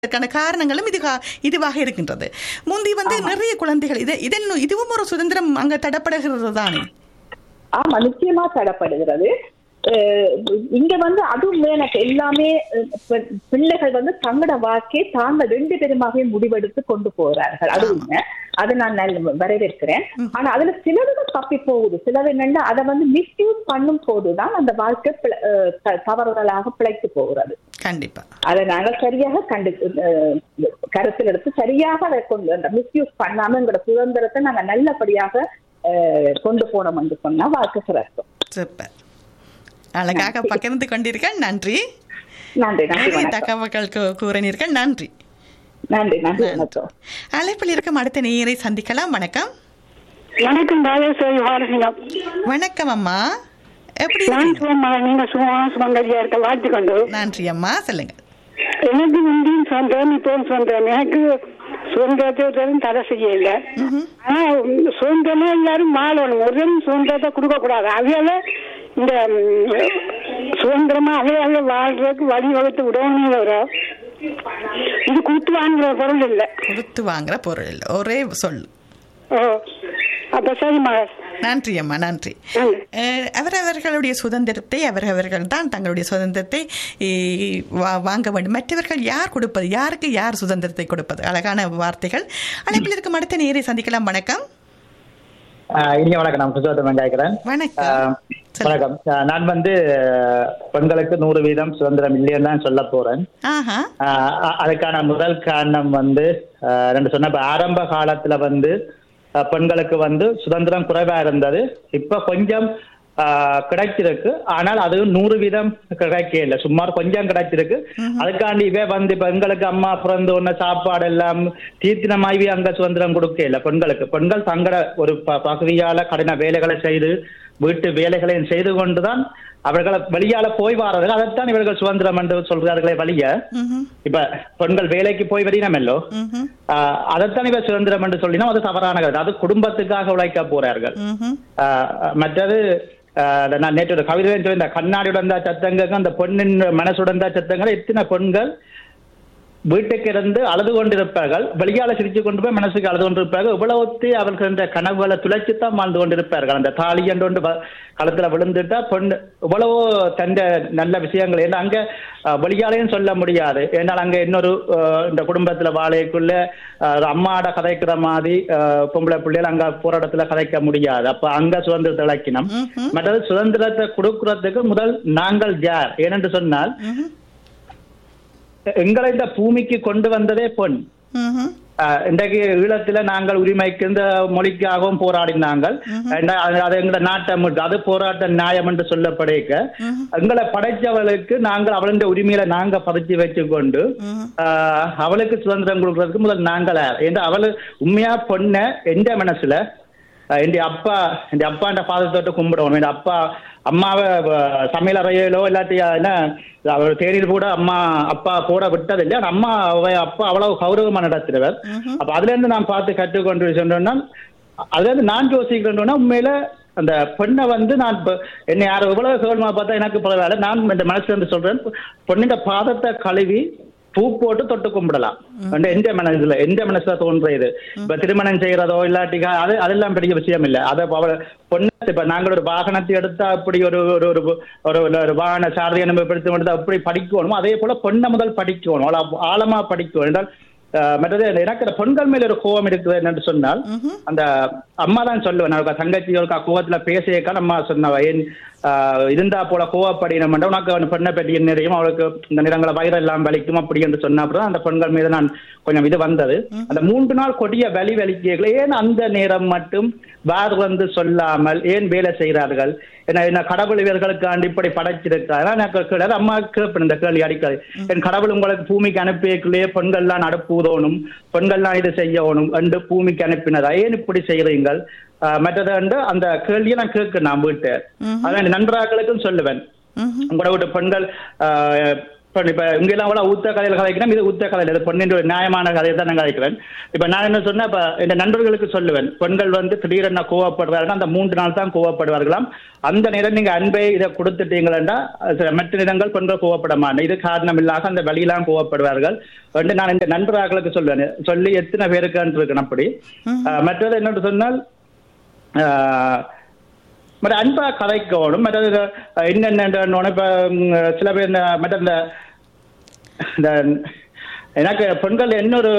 அதற்கான காரணங்களும் இது இதுவாக இருக்கின்றது முந்தி வந்து நிறைய குழந்தைகள் இது இதன் இதுவும் ஒரு சுதந்திரம் அங்க தடப்படுகிறது தானே ஆமா நிச்சயமா தடப்படுகிறது அஹ் இங்க வந்து அதுவும் எனக்கு எல்லாமே அஹ் பி- பிள்ளைகள் வந்து தங்களோட வாக்கை தாங்கள் ரெண்டு பேருமாகவே முடிவெடுத்து கொண்டு போகிறார்கள் அது உண்மை அதை நான் நல்ல வரவேற்கிறேன் ஆனா அதுல சிலது தப்பி போகுது சிலது என்னன்னா அதை வந்து மிஸ்யூஸ் பண்ணும் போதுதான் அந்த வாழ்க்கை பிழ- அஹ் த- தவறுதலாக பிழைத்து போகிறது கண்டிப்பா அதை நாங்கள் சரியாக கண்டு அஹ், கருத்தில் எடுத்து சரியாக அதை கொண்டு அந்த மிஸ்யூஸ் பண்ணாம எங்களோட சுதந்திரத்தை நாங்க நல்லபடியாக அஹ், கொண்டு போனோம் என்று சொன்னா வாழ்க்கை சிறக்கும் சூப்பர் அழகாக பகிர்ந்து கொண்டீர்கள் நன்றி நன்றி நன்றி நிறைய வணக்கம் தகவல்கள் கூ- கூறினீர்கள் நன்றி நன்றி நன்றி வணக்கம் அழைப்பில் இருக்கும் அடுத்த நேயரை சந்திக்கலாம் வணக்கம் வணக்கம் ராஜேஸ்வரி வாரசிங்கம் வணக்கம் அம்மா எப்படி நான் இருக்கீங்க? சும்மா நீங்க சும்மா சுமங்கலியா இருக்க வாழ்த்துக்கொண்டு நன்றி அம்மா சொல்லுங்க எனக்கு முந்தியும் சொந்தம் இப்பவும் சொந்தம் எனக்கு சுதந்திரத்தை தடை செய்ய இல்லை ஆனா உம், சுதந்திரமா எல்லாரும் வாழணும் ஒரு சுதந்திரத்தை கொடுக்க கூடாது அவையால இந்த உம், சுதந்திரமா அவையால வாழ்றதுக்கு வழிவகுத்து விடணும் தவிர இது கூத்து வாங்குற பொருள் இல்லை கொடுத்து வாங்குற பொருள் ஒரே சொல் ஓ அப்ப சரி மகர் நன்றி அம்மா நன்றி நன்றி. அஹ், அவரவர்களுடைய சுதந்திரத்தை அவரவர்கள் தான் தங்களுடைய சுதந்திரத்தை eh, வா- வாங்க வேண்டும் மற்றவர்கள் யார் கொடுப்பது யாருக்கு யார் சுதந்திரத்தை கொடுப்பது அழகான வார்த்தைகள் அழைப்பில் இருக்கும் அடுத்த நேரை சந்திக்கலாம் வணக்கம் ஆஹ் இனிய வணக்கம் நான் புருஷோத்தமன் கேட்கிறேன் வணக்கம் ஆஹ் சொல்லுங்க. வணக்கம் ஆஹ் நான் வந்து ஆஹ் பெண்களுக்கு நூறு வீதம் சுதந்திரம் இல்லைன்னு தான் சொல்ல போறேன் ஆஹா ஆஹ் அ- அதுக்கான முதல் காரணம் வந்து ஆஹ் ரெண்டு சொன்ன இப்ப ஆரம்ப காலத்துல வந்து ஆஹ் பெண்களுக்கு வந்து சுதந்திரம் குறைவா இருந்தது இப்ப கொஞ்சம் ஆஹ் கிடைச்சிருக்கு ஆனால் அது நூறு வீதம் கிடைக்க இல்லை சுமார் கொஞ்சம் கிடைச்சிருக்கு அதுக்காண்டி இவே வந்து இப்ப எங்களுக்கு அம்மா பிறந்த உடனே சாப்பாடு எல்லாம் தீர்த்தினமாகவே அங்க சுதந்திரம் கொடுக்க இல்லை பெண்களுக்கு பெண்கள் தங்கள ஒரு ப- பகுதியால கடின வேலைகளை செய்து வீட்டு வேலைகளையும் செய்து கொண்டுதான் அவர்களை வெளியால போய் வாரது அதைத்தான் இவர்கள் சுதந்திரம் என்று சொல்றார்களே வழிய ம்ஹும். இப்ப பெண்கள் வேலைக்கு போய் வரினமல்லோ ம்ஹும். ஆஹ் அதைத்தான் இவர் சுதந்திரம் என்று சொல்லினோம் அது தவறான கருத்து அது குடும்பத்துக்காக உழைக்க போறார்கள் ம்ஹும். ஆஹ் மற்றது ஆஹ் அந்த நான் நேற்று ஒரு கவிதை சொல்லி இந்த கண்ணாடியுடன் தான் சத்தங்க அந்த பொண்ணின் மனசுடன் தான் சத்தங்கள் எத்தனை பெண்கள் வீட்டுக்கு இருந்து அழுது கொண்டிருப்பார்கள் வெளியால சிரிச்சு கொண்டு போய் மனசுக்கு அழுது கொண்டிருப்பார்கள் இவ்வளவுத்து அவர்கள் இந்த கனவுகளை துளைச்சுத்தான் வாழ்ந்து கொண்டிருப்பார்கள் அந்த தாலி என்று ஒன்று வ- களத்துல விழுந்துட்டா பொண்ணு இவ்வளவோ தந்த நல்ல விஷயங்கள் ஏன்னா அங்க அஹ், வெளியாலையும் சொல்ல முடியாது ஏன்னால் அங்க இன்னொரு அஹ், இந்த குடும்பத்துல வாழைக்குள்ள அஹ், அம்மாட கதைக்கிற மாதிரி அஹ், பொம்பளை பிள்ளைகள் அங்க போற இடத்துல கதைக்க முடியாது அப்ப அங்க சுதந்திரத்தை இழக்கினோம் ம்ஹும். மற்றது சுதந்திரத்தை கொடுக்கறதுக்கு முதல் நாங்கள் யார் ஏனென்று சொன்னால் ம்ஹும். எங்களை இந்த பூமிக்கு கொண்டு வந்ததே பொன் ம்ஹும். ஆஹ் இன்றைக்கு ஈழத்துல நாங்கள் உரிமைக்கு இந்த மொழிக்காகவும் போராடினாங்கள் ஏன்னா அது அது எங்களோட நாட்டம் அது போராட்ட நியாயம் என்று சொல்லப்படைக்க எங்களை படைச்சவளுக்கு நாங்கள் அவளுடைய உரிமையில நாங்க பதிச்சு வச்சு கொண்டு ஆஹ் அவளுக்கு சுதந்திரம் கொடுக்கறதுக்கு முதல் நாங்கள ஏன்னா அவளு உண்மையா பொண்ண எந்த மனசுல ஆஹ் என் அப்பா என் அப்பாண்ட பாதத்தோட்டு கும்பிடணும் என் அப்பா அம்மாவை வ- சமையல் அறையிலோ இல்லாட்டி என்ன அவர் தேடியில் கூட அம்மா அப்பா கூட விட்டது இல்லையா அம்மா அவ அப்பா அவ்வளவு கௌரவமா நடத்துறவர் அப்ப அதுல இருந்து நான் பார்த்து கற்றுக்கொண்டு சொன்னோம்னா அதுல இருந்து நான் யோசிக்கிறேன்னா உண்மையில அந்த பெண்ணை வந்து நான் இப்ப என்னை யாரும் எவ்வளவு கேவலமா பார்த்தா எனக்கு பரவாயில்ல நான் இந்த மனசுல இருந்து சொல்றேன் பொண்ணின் பாதத்தை கழுவி பூ போட்டு தொட்டு கும்பிடலாம் வந்து எந்த மனசுல எந்த மனசுல தோன்ற இது இப்ப திருமணம் செய்யறதோ இல்லாட்டிக்கா அது அதெல்லாம் பெரிய விஷயம் இல்ல அதை அவ பொண்ணு இப்ப நாங்கள் ஒரு வாகனத்தை எடுத்தா அப்படி ஒரு ஒரு ஒரு ஒரு ஒரு வாகன சாரதியை நம்ம எடுத்து எடுத்து அப்படி படிக்கணும் அதே போல பொண்ணை முதல் படிக்கணும் அவ்வளவு ஆழமா படிக்கணும் என்றால் அஹ், மற்றது எனக்கு அந்த பெண்கள் மேல ஒரு கோபம் இருக்குது என்னன்னு சொன்னால் அந்த அம்மா தான் சொல்லுவேன் நான் தங்கச்சி ஒரு கோவத்துல பேசியக்கா அம்மா சொன்னவ ஏன் ஆஹ், இருந்தா போல கோவப்படினம் உனக்கு அவன் பெண்ணை பற்றி என்ன தெரியும் அவளுக்கு இந்த நிறங்களை வயிறு எல்லாம் வலிக்கும் அப்படி என்று சொன்ன அப்புறம் அந்த பெண்கள் மீது நான் கொஞ்சம் இது வந்தது அந்த மூன்று நாள் கொடிய வலி வலிக்கல ஏன் அந்த நேரம் மட்டும் வார் வந்து சொல்லாமல் ஏன் வேலை செய்கிறார்கள் ஏன்னா என்ன கடவுள் இவர்களுக்கு இப்படி படைச்சிருக்காரு எனக்கு கேட்டாரு அம்மா கேட்பேன் இந்த கேள்வி அடிக்காது என் கடவுள் உங்களுக்கு பூமிக்கு அனுப்பியக்குள்ளே பெண்கள்லாம் நடப்பு உதவணும் பெண்கள்லாம் இது செய்யணும் என்று பூமிக்கு அனுப்பினதா ஏன் இப்படி செய்கிறீங்கள் ஆஹ் மற்றது வந்து அந்த கேள்வியை நான் கேட்க நான் வீட்டு அதான் என் நண்பர்களுக்கும் சொல்லுவேன் ம்ஹும். உங்களோட வீட்டு பெண்கள் ஆஹ், இப்ப இப்ப இங்க எல்லாம் கூட ஊத்த கதையில கதைக்கிறேன் இது ஊத்த கதையில இது பொண்ணின் ஒரு நியாயமான கதையை தான் நான் கதைக்கிறேன் இப்ப நான் என்ன சொன்னா இப்ப என் நண்பர்களுக்கு சொல்லுவேன் பெண்கள் வந்து திடீரென கோவப்படுவார்கள் அந்த மூன்று நாள் தான் கோவப்படுவார்களாம் அந்த நேரம் நீங்க அன்பை இதை கொடுத்துட்டீங்களா மற்ற நேரங்கள் பெண்கள் கோவப்பட மாட்டேன் இது காரணம் இல்லாத அந்த வழியெல்லாம் கோவப்படுவார்கள் வந்து நான் இந்த நண்பர்களுக்கு சொல்லுவேன் சொல்லி எத்தனை பேருக்குன்னு இருக்கணும் அப்படி அஹ், மற்றது என்னன்னு சொன்னால் அஹ், மற்ற அன்பா கதைக்கணும் மற்றது அஹ், என்னென்ன இப்ப ம், சில பேர் இந்த மற்ற இந்த இந்த எனக்கு பெண்கள் இன்னொரு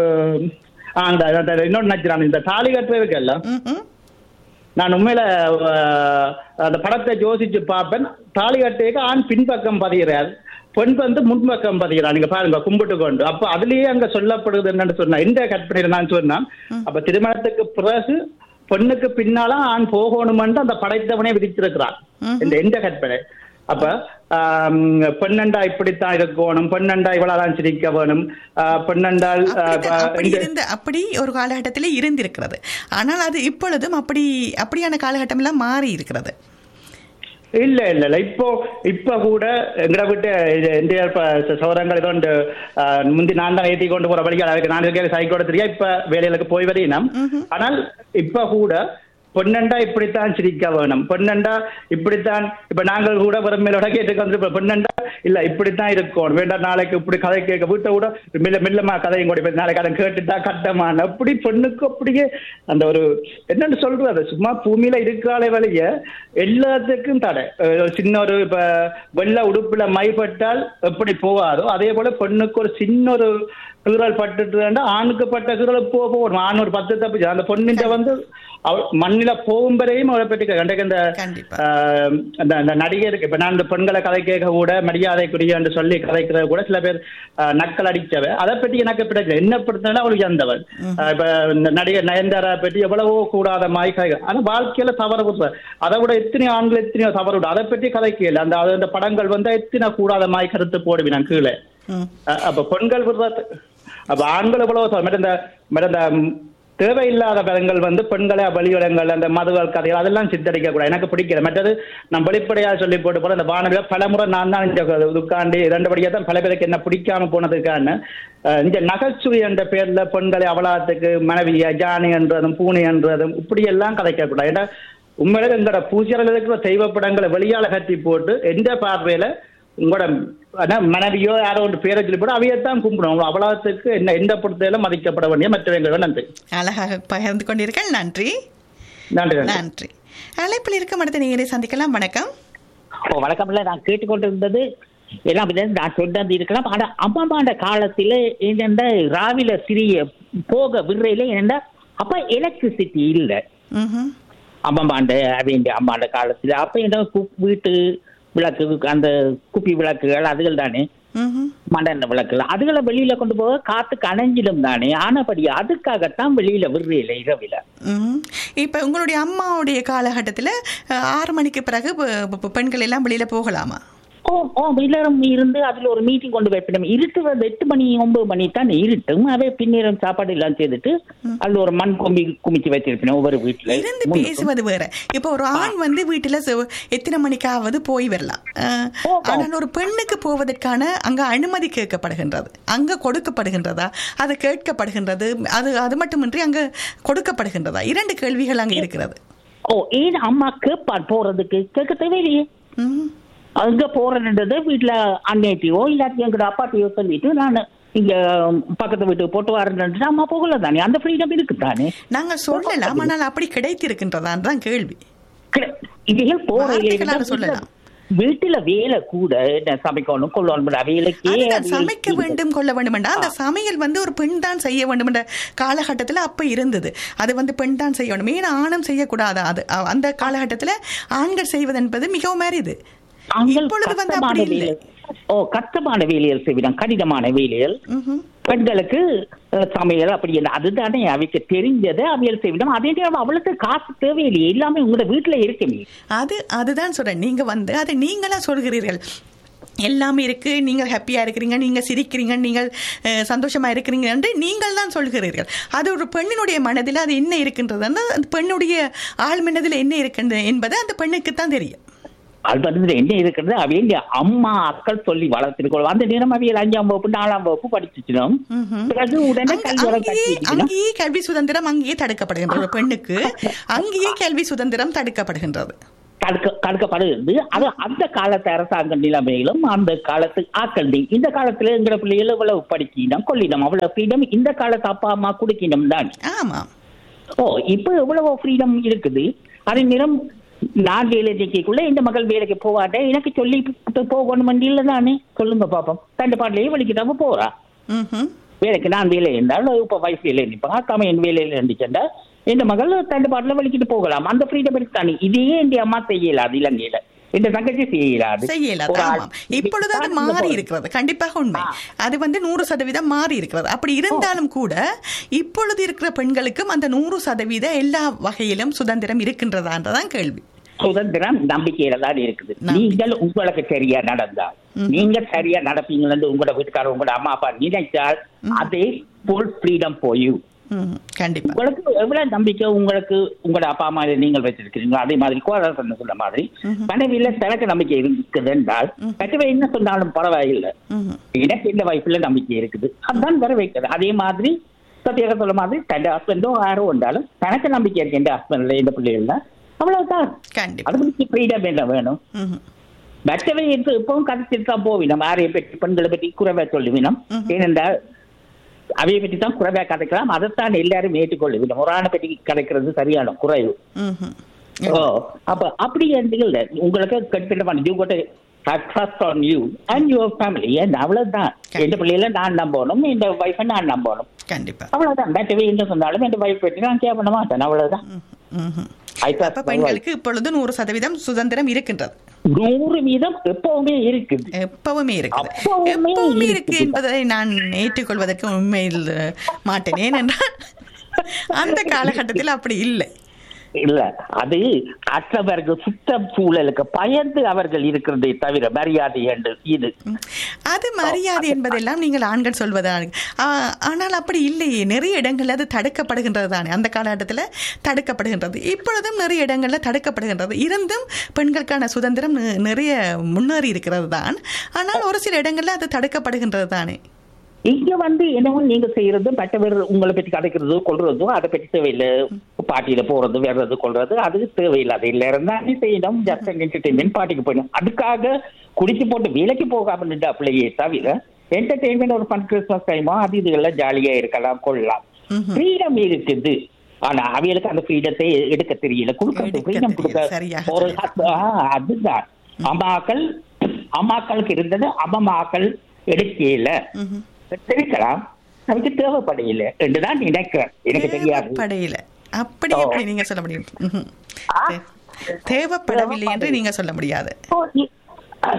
ஆ, அந்த அந்த இன்னொன்று நினைக்கிறான் இந்த தாலி கட்டுறதுக்கல்ல ம்ஹும். நான் உண்மையில அஹ், அந்த படத்தை யோசிச்சு பார்ப்பேன் தாலி கட்டுறதுக்கு ஆண் பின்பக்கம் பதிகிறார் பெண் வந்து முன்பக்கம் பதிகிறார் நீங்க பாருங்க கும்பிட்டு கொண்டு அப்ப அதுலயே அங்க சொல்லப்படுது என்னன்னு சொன்னா இந்த கற்பனையில நான் சொன்னேன் அப்ப திருமணத்துக்கு பிறகு பெண்ணுக்கு பின்னால ஆண் போகணுமென்று அந்த படைத்தவனே விதிச்சிருக்கிறான் இந்த எந்த கற்பனை அப்ப ஆம், பெண்ணண்டா இப்படித்தான் இருக்கணும் பெண்ணண்டா இவ்வளவுதான் சிரிக்க வேணும் ஆஹ், பெண்ணென்றால் ஆஹ், அப்படித்தான், அப்படி இங்க- இருந்த அப்படி ஒரு காலகட்டத்தில் இருந்திருக்கிறது ஆனால் அது இப்பொழுதும் அப்படி அப்படியான காலகட்டம் எல்லாம் மாறி இருக்கிறது இல்ல இல்ல இல்ல இப்போ இப்ப கூட எங்களை விட்டு இந்திய சௌரங்கள் ஏதோ இந்த, ஆஹ், முந்தி நான் தான் ஏத்தி கொண்டு போற வழிகள் அதுக்கு நான் இருக்கிற சைக்கோட தெரியா இப்ப வேலைகளுக்கு போய் வரையினம் ஆனால் இப்ப கூட பொன்னண்டா இப்படித்தான் சிரிக்க வேணும் பொன்னண்டா இப்படித்தான் இப்ப நாங்கள் கூட வறுமையிலோட கேட்டு வந்து பொன்னண்டா இல்ல இப்படித்தான் இருக்கணும் வேண்டாம் நாளைக்கு இப்படி கதை கேட்க வீட்டை கூட மெல்ல மெல்லமா கதையும் கூட இப்ப நாளைக்கு அதை கேட்டுட்டா கட்டமான அப்படி பெண்ணுக்கு அப்படியே அந்த ஒரு என்னன்னு சொல்றது சும்மா பூமியில இருக்கிறாலே வழிய எல்லாத்துக்கும் தடை அஹ் ஒரு சின்ன ஒரு இப்ப வெள்ளை உடுப்புல மைப்பட்டால் எப்படி போகாதோ அதே போல பெண்ணுக்கு ஒரு சின்ன ஒரு கீறல் பட்டுட்டு ஆணுக்கு பட்ட கீறல் போக போகணும் ஆண் ஒரு பத்து தப்பு செய்யும். அந்த பொண்ணிட்ட வந்து அவ மண்ணில போகும் வரையும் அவளை பற்றி கண்டக்கு இந்த கண்டிப்பா. ஆஹ், அந்த அந்த நடிகருக்கு இப்ப நான் இந்த பெண்களை கதை கேட்க கூட மரியாதைக்குரிய என்று சொல்லி கதைக்கிறது கூட சில பேர் ஆஹ், நக்கல் அடிச்சவ அதை பற்றி எனக்கு பிடிக்கல என்ன பிடிச்சா அவளுக்கு அந்தவள் ஆஹ், இப்ப இந்த நடிகர் நயன்தாரா பற்றி எவ்வளவோ கூடாத மாய் கதை ஆனா வாழ்க்கையில தவறு விடுற அதை விட எத்தனையோ ஆண்கள் எத்தனையோ தவறு விடு அதை பற்றி கதைக்கல அந்த அது அந்த படங்கள் வந்து எத்தனை கூடாத மாய் கருத்து போடுவேன் நான் கீழே ம். அஹ் அப்ப பெண்கள் விடுறது அப்ப ஆண்கள் எவ்வளவு சொல்ல மற்ற இந்த மற்ற இந்த ம், தேவையில்லாத படங்கள் வந்து பெண்களை வழிவிடங்கள் அந்த மதுவல் கதைகள் அதெல்லாம் சித்தரிக்க கூடாது எனக்கு பிடிக்கல மற்றது நான் வெளிப்படையா சொல்லி போட்டு போற அந்த வானவில பல முறை நான் தான் இந்த உட்காந்து இரண்டபடியா தான் பல பேருக்கு என்ன பிடிக்காம போனதுக்கான அஹ், இந்த நகைச்சுவை என்ற பேர்ல பெண்களை அவலாத்துக்கு மனைவிய ஜானி என்றதும் பூனை என்றதும் இப்படி எல்லாம் கதைக்க கூடாது ஏன்னா உண்மையிலே எங்களோட பூஜையில் இருக்கிற தெய்வ படங்களை வெளியால கட்டி போட்டு எந்த பார்வையில உங்களோட ஆனா மனைவியோ யாரோ ஒன்று பேரை சொல்லி போட அவையத்தான் கும்பிடும் அவ்வளவுக்கு என்ன எந்த பொறுத்தையில மதிக்கப்பட வேண்டிய மற்றவங்க நன்றி அழகாக பகிர்ந்து கொண்டீர்கள் நன்றி நன்றி நன்றி நன்றி அழைப்பில் இருக்க அடுத்த நேரை சந்திக்கலாம் வணக்கம் ஓ வழக்கமில்ல நான் கேட்டுக்கொண்டிருந்தது எல்லாம் விதம் நான் சொன்னது இருக்கலாம் ஆனா அம்மாமாண்ட காலத்துல என்னென்ன ராவில சிறிய போக விடுறையில என்னென்ன அப்ப எலக்ட்ரிசிட்டி இல்ல ம்ஹும். அம்மாமாண்ட அவங்க அம்மாண்ட காலத்துல அப்ப என்ன கு- வீட்டு விளக்கு அந்த குப்பி விளக்குகள் அதுகள் தானே ம்ஹும். மண்டன விளக்குகள் அதுகளை வெளியில கொண்டு போக காத்துக்கு அணைஞ்சிடும் தானே ஆனபடி அதுக்காகத்தான் வெளியில விடுறையில இரவில ம்ஹும். இப்ப உங்களுடைய அம்மாவுடைய காலகட்டத்தில் அஹ், ஆறு மணிக்கு பிறகு பெ- பெ- பெண்கள் எல்லாம் வெளியில போகலாமா ஓ ஓ எல்லாரும் இருந்து அதுல ஒரு மீட்டிங் கொண்டு வைப்பிடும் இருட்டு வந்து எட்டு மணி ஒன்பது மணி தான் இருட்டும் அவை பின்னேரம் சாப்பாடு எல்லாம் செய்துட்டு அதுல ஒரு மண் கொம்பி குமிச்சு வச்சிருப்பேன் ஒவ்வொரு வீட்டுல இருந்து முன்னுக்கும். பேசுவது வேற இப்போ ஒரு ஆண் வந்து வீட்டுல செ- எத்தனை மணிக்காவது போய் வரலாம் அஹ், ஓ. ஆனால் ஒரு பெண்ணுக்கு போவதற்கான அங்க அனுமதி கேட்கப்படுகின்றது அங்க கொடுக்கப்படுகின்றதா அது கேட்கப்படுகின்றது அது அது மட்டுமின்றி அங்க கொடுக்கப்படுகின்றதா இரண்டு கேள்விகள் அங்க இருக்கிறது ஓ ஏன் அம்மா கேட்பார் போறதுக்கு கேட்க தேவையில்லையே ம்ஹும். அங்க போறதுன்றது வீட்டுல அண்ணேட்டியோ இல்லாட்டி எங்கிட்ட அப்பாட்டியோ சொல்லிட்டு நான் இங்க பக்கத்து வீட்டுக்கு போட்டு வரேன் அம்மா போகல தானே அந்த ஃப்ரீடம் இருக்கு தானே நாங்க சொல்லலாம் ஆனால் அப்படி கிடைத்திருக்கின்றதான் தான் கேள்வி கிள- இவைகள் போற வார்த்தைகளால சொல்லலாம். வீட்டுல வேலை கூட என்ன சமைக்கணும் கொள்ளணும் வேலைக்கே அதுதான் அவியல் சமைக்க இல்லை. வேண்டும் கொள்ள வேண்டும் என்றால் அந்த சமையல் வந்து ஒரு பெண் தான் செய்ய வேண்டும் என்ற காலகட்டத்தில் அப்ப இருந்தது அது வந்து பெண் தான் செய்ய வேண்டும் ஏன்னா ஆணும் செய்யக்கூடாது அது அ- அந்த காலகட்டத்தில் ஆண்கள் செய்வது என்பது மிகவும் அரிது ஆண்கள் இப்பொழுது வந்து கஷ்டமான அப்படி இல்லை வேலை ஓ கஷ்டமான வேலைகள் செய்விடும் கடினமான வேலைகள் ம்ஹும். பெண்களுக்கு அஹ், சமையல் அப்படி இல்லை அதுதானே அவைக்கு தெரிஞ்சதை அவியல் செய்விடும் அதே நேரம் அவளுக்கு காசு தேவையில்லையே எல்லாமே உங்களோட வீட்டுல இருக்குமே அது அதுதான் சொல்றேன் நீங்க வந்து அதை நீங்களா சொல்கிறீர்கள் எல்லாமே இருக்கு நீங்கள் ஹாப்பியா இருக்கிறீங்க நீங்க சிரிக்கிறீங்க நீங்கள் அஹ், சந்தோஷமா இருக்கிறீங்க என்று நீங்கள் தான் சொல்கிறீர்கள் அது ஒரு பெண்ணினுடைய மனதில் அது என்ன இருக்கின்றது அந்த பெண்ணுடைய ஆள் மனதில் என்ன இருக்கின்றது என்பது அந்த பெண்ணுக்கு தான் தெரியும் அது வந்து என்ன இருக்கிறது அவங்க அம்மா அக்கள் சொல்லி வளர்த்திருக்கோம் அந்த நேரம் அவியல் அஞ்சாம் வகுப்பு நாலாம் வகுப்பு படிச்சிச்சிடும் ம்ஹும். பிறகு உடனே அங்க- கல்வி வளம் அங்கேயே கட்டி அங்கேயே கல்வி சுதந்திரம் அங்கேயே தடுக்கப்படுகின்றது ஒரு பெண்ணுக்கு அங்கேயே கல்வி சுதந்திரம் தடுக்கப்படுகின்றது தடுக்க தடுக்கப்படுகிறது அது அந்த காலத்து அரசாங்க நிலைமையிலும் அந்த காலத்து ஆக்கள் நீ- இந்த காலத்துல எங்கிற பிள்ளைகள் இவ்வளவு படிக்கணும் கொள்ளினம் அவ்வளவு ஃப்ரீடம் இந்த காலத்து அப்பா அம்மா குடிக்கணும் தான் ஆமா ஓ இப்போ எவ்வளவோ ஃப்ரீடம் இருக்குது அதே நேரம் நான் வேலை நிற்கக்குள்ள இந்த மகள் வேலைக்கு போவாட்ட எனக்கு சொல்லி போகணும் இல்லை தானே சொல்லுங்க பாப்போம் தண்டு பாட்டிலேயே வலிக்கிட்டாம போறா ம்ஹும். வேலைக்கு நான் வேலை இருந்தாலும் இப்ப வைஃப் வேலை நிற்பா அக்காம என் வேலையில இருந்துச்சுண்டா இந்த மகள் தண்டு பாட்டில வலிக்கிட்டு போகலாம் அந்த ஃப்ரீடம் தானே இதையே என் அம்மா செய்யலாது இலங்கையில இந்த தங்கச்சி செய்யலாது செய்யலாது ஒரு ஆள் ஆமாம் இப்பொழுது அது இப்படித்தான் மாறி இந்த இருக்கிறது கண்டிப்பாக உண்மை ஆ. அது வந்து நூறு சதவீதம் மாறி இருக்கிறது அப்படி இருந்தாலும் கூட இப்பொழுது இருக்கிற பெண்களுக்கும் அந்த நூறு சதவீத எல்லா வகையிலும் சுதந்திரம் இருக்கின்றதான்றதான் கேள்வி சுதந்திரம் நம்பிக்கையில தான் இருக்குது நம்பிக்கை. நீங்கள் உங்களுக்கு சரியா நடந்தா நீங்க சரியா நடப்பீங்கன்னு உங்களோட வீட்டுக்காரர் உங்களோட அம்மா அப்பா நினைச்சால் அதே ஃபுல் ஃப்ரீடம் போய் ம், கண்டிப்பா உங்களுக்கு எவ்வளவு நம்பிக்கை உங்களுக்கு உங்களோட அப்பா அம்மா நீங்கள் வச்சிருக்கீங்களோ அதே மாதிரி கோரசன் சொன்ன மாதிரி மனைவியில சிலக்கு நம்பிக்கை இருக்குது என்றால் மற்றவை என்ன சொன்னாலும் பரவாயில்லை ம்ஹும். எனக்கு இந்த வயசுல நம்பிக்கை இருக்குது அதுதான் வர வைக்கிறது அதே மாதிரி சத்தியாக சொல்ல மாதிரி தன் ஹஸ்பண்டோ யாரோ வந்தாலும் தனக்கு நம்பிக்கை இருக்கு எந்த ஹஸ்பண்ட்ல இந்த பிள்ளைகள்ல அவ்வளவுதான் கண்டிப்பா அது பற்றி ஃப்ரீடம் என்ன வேணும் ம்ஹும். மற்றவை எடுத்து இப்பவும் கதைச்சிட்டு தான் போவினோம் ஆரையை பற்றி பெண்களை பற்றி குறைவா சொல்லுவினோம் ஏனென்றால் அவையை பற்றி தான் குறைவா கதைக்கலாம் அதைத்தான் எல்லாரும் ஏற்றுக்கொள்ளுவினோம் ஒரு ஆணை பற்றி கதைக்கிறது சரியான குறைவு ம்ஹும். ஓ அப்ப அப்படி இல்லை உங்களுக்கு கண்டிப்பான you got trust on you and your family அவ்வளவுதான் எந்த பிள்ளைகள நான் நம்பணும் இந்த வைஃபை நான் நம்பணும் கண்டிப்பா அவ்வளவுதான் மற்றவை என்ன சொன்னாலும் என் வைஃப் பற்றி நான் கேட்க பண்ண மாட்டேன் அவ்வளவுதான் ம்ஹும். I trust அப்ப my wife. பெண்களுக்கு இப்பொழுது நூறு சதவீதம் சுதந்திரம் இருக்கின்றது நூறு வீதம் எப்பவுமே இருக்குது எப்பவுமே இருக்குது அப்பவுமே எப்பவுமே இருக்கு இருக்குது. என்பதை நான் ஏற்றுக்கொள்வதற்கு உண்மையில் அஹ், மாட்டேன் ஏனென்றால் அந்த காலகட்டத்தில் அப்படி இல்லை இல்ல அது மற்றவர்கள் சுத்த சூழலுக்கு பயந்து அவர்கள் இருக்கிறதை தவிர மரியாதை என்று இது அது மரியாதை என்பதெல்லாம் நீங்கள் ஆண்கள் சொல்வதான் ஆ- ஆனால் அப்படி இல்லையே நிறைய இடங்கள்ல அது தடுக்கப்படுகின்றது தானே அந்த காலகட்டத்தில் தடுக்கப்படுகின்றது இப்பொழுதும் நிறைய இடங்கள்ல தடுக்கப்படுகின்றது இருந்தும் பெண்களுக்கான சுதந்திரம் நி- நிறைய முன்னேறி இருக்கிறது தான் ஆனால் ஒரு சில இடங்கள்ல அது தடுக்கப்படுகின்றது தானே இங்க வந்து என்னவோ நீங்க செய்யறது மற்றவர் உங்களை பற்றி கதைக்கிறதோ கொள்றதோ அதை பற்றி தேவையில்லை பாட்டியில போறது வர்றது கொள்றது அது தேவையில்லை அது இல்ல இருந்தாலே செய்யணும் ஜஸ்ட் என்டர்டைன்மெண்ட் பாட்டிக்கு போயிடும் அதுக்காக குடிச்சு போட்டு வேலைக்கு போகாம நின்ற பிள்ளையே தவிர என்டர்டைன்மெண்ட் ஒரு ஃபன் கிறிஸ்மஸ் டைமோ அது இதுகள்லாம் ஜாலியா இருக்கலாம் கொள்ளலாம் ஃப்ரீடம் இருக்குது ஆனா அவைகளுக்கு அந்த ஃப்ரீடத்தை எடுக்க தெரியல கொடுக்கறது எடுக்க ஃப்ரீடம் தெரியல, கொடுக்க சரியாக ஒரு சொன்னீங்க. ஆ, அதுதான் அம்மாக்கள் அம்மாக்களுக்கு இருந்தது அம்மாக்கள் எடுக்கல தெரிவிக்கலாம் நமக்கு தேவைப்படையில என்றுதான் நினைக்கிறேன் எனக்கு தெரியாது தேவைப்படையில அப்படி ஓ. எப்படி நீங்க சொல்ல முடியும் ம்ஹும். ஆ. தே- தேவைப்படவில்லை என்று நீங்க சொல்ல முடியாது ஓ, இ- ஆ.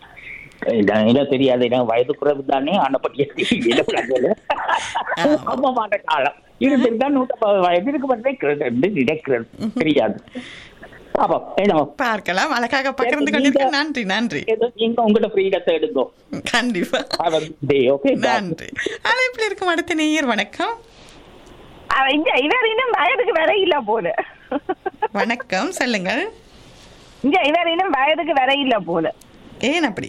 இதான் எனக்கு தெரியாது எனக்கு வயது குறைவு தானே ஆன பற்றிய அம்மாவான காலம் இருந்திருந்தா நூற்றம்பது வயது இருக்கு வந்து நினைக்கிறது தெரியாது பாப்போம் என்ன பார்க்கலாம் அழகாக பகிர்ந்து கொண்டிருக்க நன்றி நன்றி ஏதோ நீங்க உங்களோட ஃப்ரீடத்தை எடுக்கும் கண்டிப்பா டே ஓகே நன்றி அழைப்பில் இருக்கும் அடுத்த நேயர் வணக்கம் அவ இங்க இவர் இன்னும் வயதுக்கு வரையில போல வணக்கம் சொல்லுங்கள் இங்க இவர் இன்னும் வயதுக்கு வரையில போல ஏன் அப்படி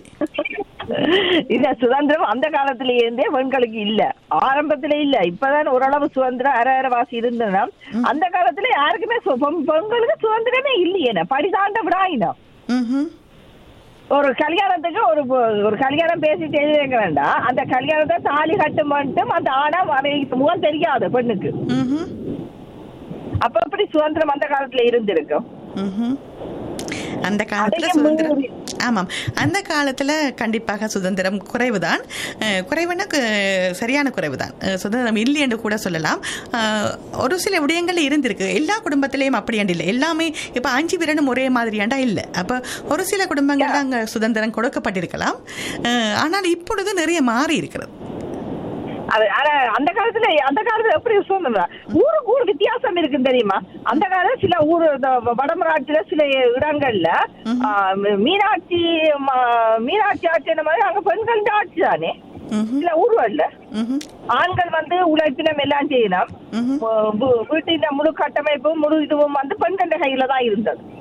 இந்த சுதந்திரம் அந்த காலத்துல இருந்தே பெண்களுக்கு இல்ல ஆரம்பத்துல இல்ல இப்பதான் ஓரளவு சுதந்திரம் அரை அரை வாசி இருந்ததுன்னா அந்த காலத்துல யாருக்குமே சு- பெண்- பெண்களுக்கு சுதந்திரமே இல்லையே படி தாண்ட விடாயினம் ம்ஹும். ஒரு கல்யாணத்துக்கு ஒரு பொ- ஒரு கல்யாணம் பேசி செய்ய வேண்டாம் அந்த கல்யாணத்தை தாலி கட்டு மட்டும் அந்த ஆனா அவைக்கு முகம் தெரியாது பெண்ணுக்கு ம்ஹும். அப்ப எப்படி சுதந்திரம் அந்த காலத்துல இருந்திருக்கும் ம்ஹும். அந்த காலத்துல அதையும் சுதந்திரம் மீறி. ஆமாம் அந்த காலத்துல கண்டிப்பாக சுதந்திரம் குறைவுதான் அஹ், குறைவுன்னா கு- சரியான குறைவுதான் அஹ், சுதந்திரம் இல்லை என்று கூட சொல்லலாம் அஹ், ஒரு சில விடயங்கள் இருந்திருக்கு எல்லா குடும்பத்திலையும் அப்படி இல்லை எல்லாமே இப்ப அஞ்சு விரணும் ஒரே மாதிரியாண்டா இல்லை அப்ப ஒரு சில குடும்பங்கள்ல அங்க சுதந்திரம் கொடுக்கப்பட்டிருக்கலாம் அஹ், ஆனால் இப்பொழுது நிறைய மாறி இருக்கிறது அது ஆனா அந்த காலத்துல அந்த காலத்துல எப்படி சுதந்திரம் ஊருக்கு ஊர் வித்தியாசம் இருக்கு தெரியுமா அந்த காலத்துல சில ஊர் இந்த வடமராட்சியில சில இடங்கள்ல ஆ, மீ- மீனாட்சி ம- மீனாட்சி ஆட்சி அந்த மாதிரி அங்க பெண்கள் ஆட்சி தானே ம்ஹும். சில ஊர்கள்ல ம்ஹும். ஆண்கள் வந்து உழைப்பினம் எல்லாம் செய்யலாம் ம்ஹும். வீ- வீட்டின் முழு கட்டமைப்பும் முழு இதுவும் வந்து பெண்கள் கையில தான் இருந்தது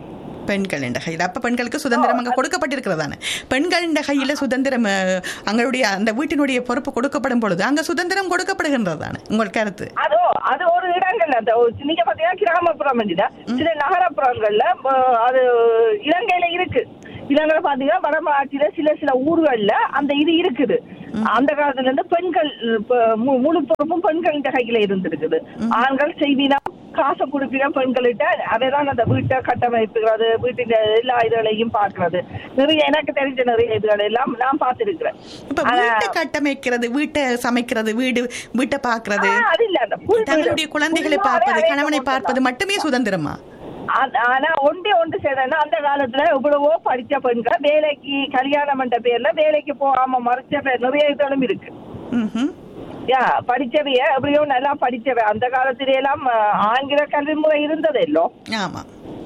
பெண்களின் கையில் அப்ப பெண்களுக்கு சுதந்திரம் அங்க கொடுக்கப்பட்டிருக்கிறதானே பெண்களின் கையில சுதந்திரம் அஹ், அங்களுடைய அந்த வீட்டினுடைய பொறுப்பு கொடுக்கப்படும் பொழுது அங்க சுதந்திரம் கொடுக்கப்படுகின்றதானே உங்கள் கருத்து அது அது ஒரு இடங்கள்ல அந்த ஒரு- நீங்க பாத்தீங்கன்னா கிராமப்புறம் இல்ல சில நகரப்புறங்கள்ல அஹ், அது இலங்கையில இருக்கு இலங்கையில பாத்தீங்கன்னா வடமாட்சியில சில சில ஊர்கள்ல அந்த இது இருக்குது அந்த காலத்துல இருந்து பெண்கள் இப்ப மு- முழு பொறுப்பும் பெண்களின் கையில இருந்திருக்குது ஆண்கள் செய்வினா காசை கொடுப்பினா பெண்கள்கிட்ட அதைதான் அந்த வீட்டை கட்டமைப்புகிறது வீட்டின் எல்லா இதுகளையும் பார்க்கிறது நிறைய எனக்கு தெரிஞ்ச நிறைய இதுகள் எல்லாம் நான் பார்த்திருக்கிறேன் இப்ப ஆனா- வீட்டை கட்டமைக்கிறது வீட்டை சமைக்கிறது வீடு வீட்டை பார்க்கிறது ஆ, அது இல்ல அந்த full தங்களுடைய வீடு. குழந்தைகளை full-ஆவே பார்ப்பது arrange கணவனை பண்ணலாம். பார்ப்பது மட்டுமே சுதந்திரமா ஆ- ஆனா ஒன்றே ஒன்று செய்யறேன்னா அந்த காலத்துல எவ்வளவோ படிச்ச பெண்கள் வேலைக்கு கல்யாணம் என்ற பேர்ல வேலைக்கு போகாம மறைச்ச பேர் நிறைய இதுகளும் இருக்கு ம்ஹும். யா படிச்சவைய எப்படியோ நல்லா படிச்சவ அந்த காலத்திலே எல்லாம் அஹ், ஆங்கில கல்வி முறை இருந்ததெல்லோ ஆமா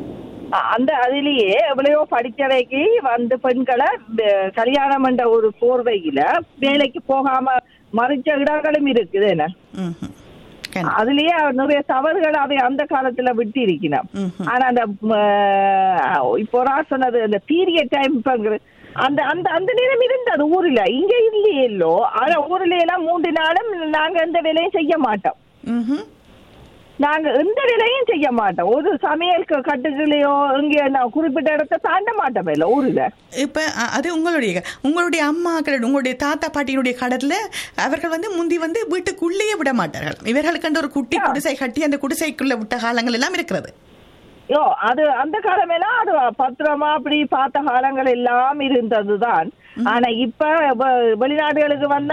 அ- அந்த அதிலேயே எவ்வளையோ படிச்சவைக்கு வந்து பெண்களை அஹ், கல்யாணம் என்ற ஒரு போர்வையில வேலைக்கு போகாம மறைச்ச இடங்களும் இருக்குது என்ன ம்ஹும். கண்டிப்பா. அதுலயே நிறைய தவறுகள் அவை அந்த காலத்துல விட்டு இருக்கணும் ம்ஹும். ஆனா அந்த ம, இப்போ நான் சொன்னது அந்த பீரியட் டைம் அந்த அந்த அந்த நேரம் இருந்தது ஊர்ல இங்க இல்லையே இல்லோ ஆனா ஊர்ல எல்லாம் மூன்று நாளும் நாங்க எந்த வேலையும் செய்ய மாட்டோம் ம்ஹும். நாங்க எந்த வேலையும் செய்ய மாட்டோம் ஒரு சமையல் க- கட்டுகளையோ இங்க நான் குறிப்பிட்ட இடத்த தாண்ட மாட்டோம் இல்ல ஊர்ல இப்ப அ- அது உங்களுடைய உங்களுடைய அம்மாக்கள் உங்களுடைய தாத்தா பாட்டியினுடைய கடல்ல அவர்கள் வந்து முந்தி வந்து வீட்டுக்குள்ளேயே விட மாட்டார்கள் இவர்களுக்கு ஒரு குட்டி குடிசை கட்டி அந்த குடிசைக்குள்ள விட்ட காலங்கள் எல்லாம் இருக்கிறது யோ அது அந்த காலமெல்லாம் அது பத்திரமா அப்படி பார்த்த காலங்கள் எல்லாம் இருந்ததுதான் ஆனா இப்ப வ- வெளிநாடுகளுக்கு வந்தா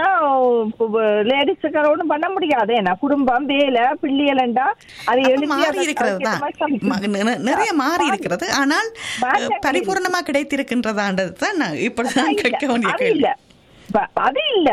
லேடிஸுக்கு ஒன்றும் பண்ண முடியாது ஏன்னா குடும்பம் வேலை பிள்ளைகளண்டா அது அப்ப எழுதி மாறி அதை இருக்கிறது அதுக்கேத்த தான் மாதிரி சமைக்கணும். ம- நி- நிறைய மாறி இருக்கிறது ஆனால் மாறி அஹ், பரிபூர்ணமா கிடைத்திருக்கின்றதான்றது தான் நான் இப்படி அது நான் இல்ல, கேட்க வேண்டிய அது கேள்வி இல்ல ப- அது இல்ல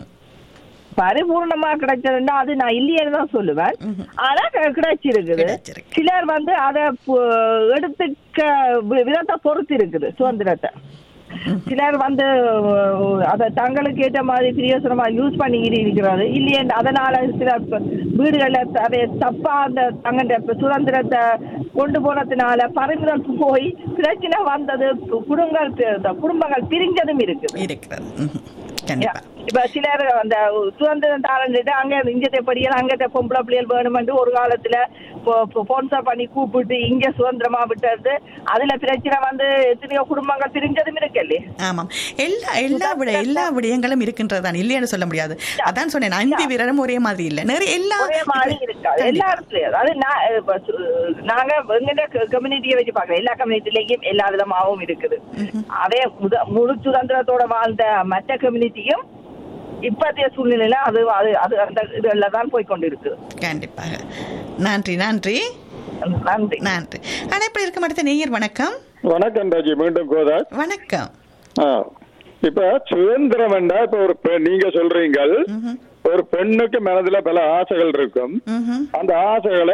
பரிபூர்ணமா கிடைச்சதுன்னா அது நான் இல்லையேன்னு தான் சொல்லுவேன் ஆனா கி- கிடைச்சிருக்குது கிடைச்சிருக்கு. சிலர் வந்து அத பு- எடுத்துக்க வி- விதத்தை பொறுத்து இருக்குது சுதந்திரத்தை சிலர் வந்து அஹ், அத தங்களுக்கு ஏற்ற மாதிரி பிரியோசனமா யூஸ் பண்ணி இருக்கிறது இல்லையே அதனால சில ப- வீடுகள்ல அதை தப்பா அந்த தங்க சுதந்திரத்தை கொண்டு போனதுனால பறிமுதல் போய் பிரச்சனை வந்தது கு- குடும்பங்கள் பி- குடும்பங்கள் பிரிஞ்சதும் இருக்குது இருக்கிறது ம்ஹும். கண்டிப்பா இப்ப சிலர் அந்த சுதந்திரம் தாரன்ட்டு அங்க இங்கத்தை படியல் அங்கத்தை பொம்பளை பிள்ளைகள் வேணுமென்று ஒரு காலத்துல ஸ்பான்சர் பண்ணி கூப்பிட்டு இங்க சுதந்திரமா விட்டது அதுல பிரச்சனை வந்து எத்தனையோ குடும்பங்கள் பிரிஞ்சதும் இருக்கு இல்லையே ஆமாம் எல்லா எல்லா விட எல்லா விடயங்களும் இருக்கின்றதுதான் இல்லைன்னு சொல்ல முடியாது அதான் சொன்னேன் அஞ்சு வீரரும் ஒரே மாதிரி இல்ல நிறைய எல்லா ஒரே மாதிரி இருக்காது எல்லா இடத்துலயும் அதாவது நான் இப்ப சு- நாங்க எங்க கம்யூனிட்டியை வச்சு பாக்குறோம் எல்லா கம்யூனிட்டிலையும் எல்லா விதமாகவும் இருக்குது அதே முத- முழு சுதந்திரத்தோட வாழ்ந்த மற்ற கம்யூனிட்டியும் இப்பத்திய சூழ்நிலையில அது அது அது அந்த இதுல தான் போய் கொண்டு இருக்கு கண்டிப்பாக நன்றி நன்றி நன்றி நன்றி அழைப்பில் இருக்க அடுத்த நேயர் வணக்கம் வணக்கம் ராஜி மீண்டும் கோதாஸ் வணக்கம் ஆ. இப்ப சுதந்திரம் வேண்டா இப்ப ஒரு பெண் நீங்க சொல்றீங்க ஒரு பெண்ணுக்கு மனதுல பல ஆசைகள் இருக்கும் ம்ஹும். அந்த ஆசைகளை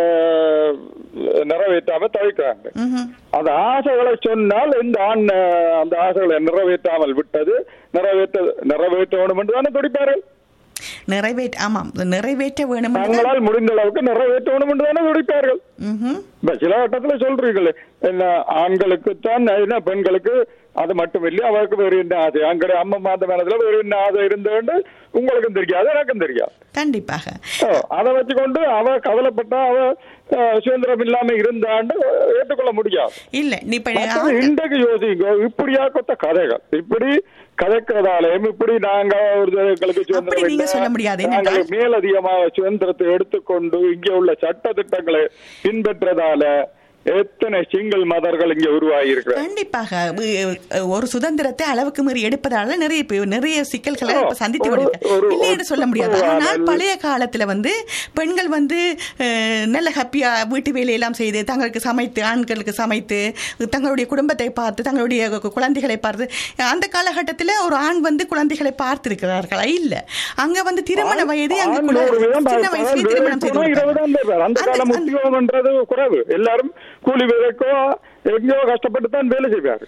அஹ், நிறைவேற்றாம தவிக்கிறாங்க ம்ஹும். அந்த ஆசைகளை சொன்னால் இந்த ஆண் அஹ், அந்த ஆசைகளை நிறைவேற்றாமல் விட்டது நிறைவேற்ற நிறைவேற்றணும் என்று தானே துடிப்பார்கள் நிறைவேற்ற ஆமாம் நிறைவேற்ற வேணும் என்றுதான். தங்களால் முடிந்த அளவுக்கு நிறைவேற்றணும் என்று தானே துடிப்பார்கள் ம்ஹும். இப்ப சில கட்டத்துல சொல்றீங்களே என்ன ஆண்களுக்கு தான் என்ன பெண்களுக்கு அது மட்டும் இல்லை அவருக்கு வேறு என்ன ஆசை அங்கே அம்மா மாத மேலத்துல வேறு என்ன ஆசை இருந்தேன்னு உங்களுக்கும் தெரியாது எனக்கும் தெரியாது கண்டிப்பாக ஓ, அதை வச்சுக்கொண்டு அவ கவலைப்பட்டா அவ அஹ், சுதந்திரம் இல்லாம இருந்தாண்டு ஏற்றுக்கொள்ள முடியாது இல்ல நீ இப்ப மற்றது இன்றைக்கு யோசிங்க இப்படியா கொத்த கதைகள் இப்படி கதைக்கிறதாலையும் இப்படி நாங்க ஒரு எங்களுக்கு அப்படி நீங்க சுதந்திரம் சொல்ல இல்லை, முடியாது. நாங்கள் என்னென்றால் மேலதிகமாக சுதந்திரத்தை எடுத்துக்கொண்டு இங்கே உள்ள சட்ட திட்டங்களை பின்பற்றதால எத்தனை சிங்கிள் மதர்கள் இங்க உருவாகி இருக்கிறார் கண்டிப்பாக உ- ஒரு சுதந்திரத்தை அளவுக்கு மீறி எடுப்பதால நிறைய பேர் நிறைய சிக்கல்களை இப்ப சந்தித்து ஒரு- கொண்டிருக்க ஒரு- இல்லை என்று சொல்ல முடியாது ஒரு- ஆனால் பழைய காலத்துல வந்து பெண்கள் வந்து அஹ், நல்ல ஹாப்பியா வீட்டு வேலையெல்லாம் செய்து தங்களுக்கு சமைத்து ஆண்களுக்கு சமைத்து தங்களுடைய குடும்பத்தை பார்த்து தங்களுடைய கு- குழந்தைகளை பார்த்து அந்த காலகட்டத்தில் ஒரு ஆண் வந்து குழந்தைகளை பார்த்திருக்கிறார்களா இல்ல அங்க வந்து திருமண வயது அங்க ஆண் குல- நூறு வீதம் சின்ன வயசுலயே திருமணம் செய்து வேலைக்கு போனா இருபதாம் கொடுத்தாங்க. தேதி. அந்த அந்த- காலம் அந்த- உத்தியோகம்ன்றது குறைவு எல்லாரும் கூலி வேலைக்கோ எங்கேயோ கஷ்டப்பட்டு தான் வேலை செய்வார் ஆமா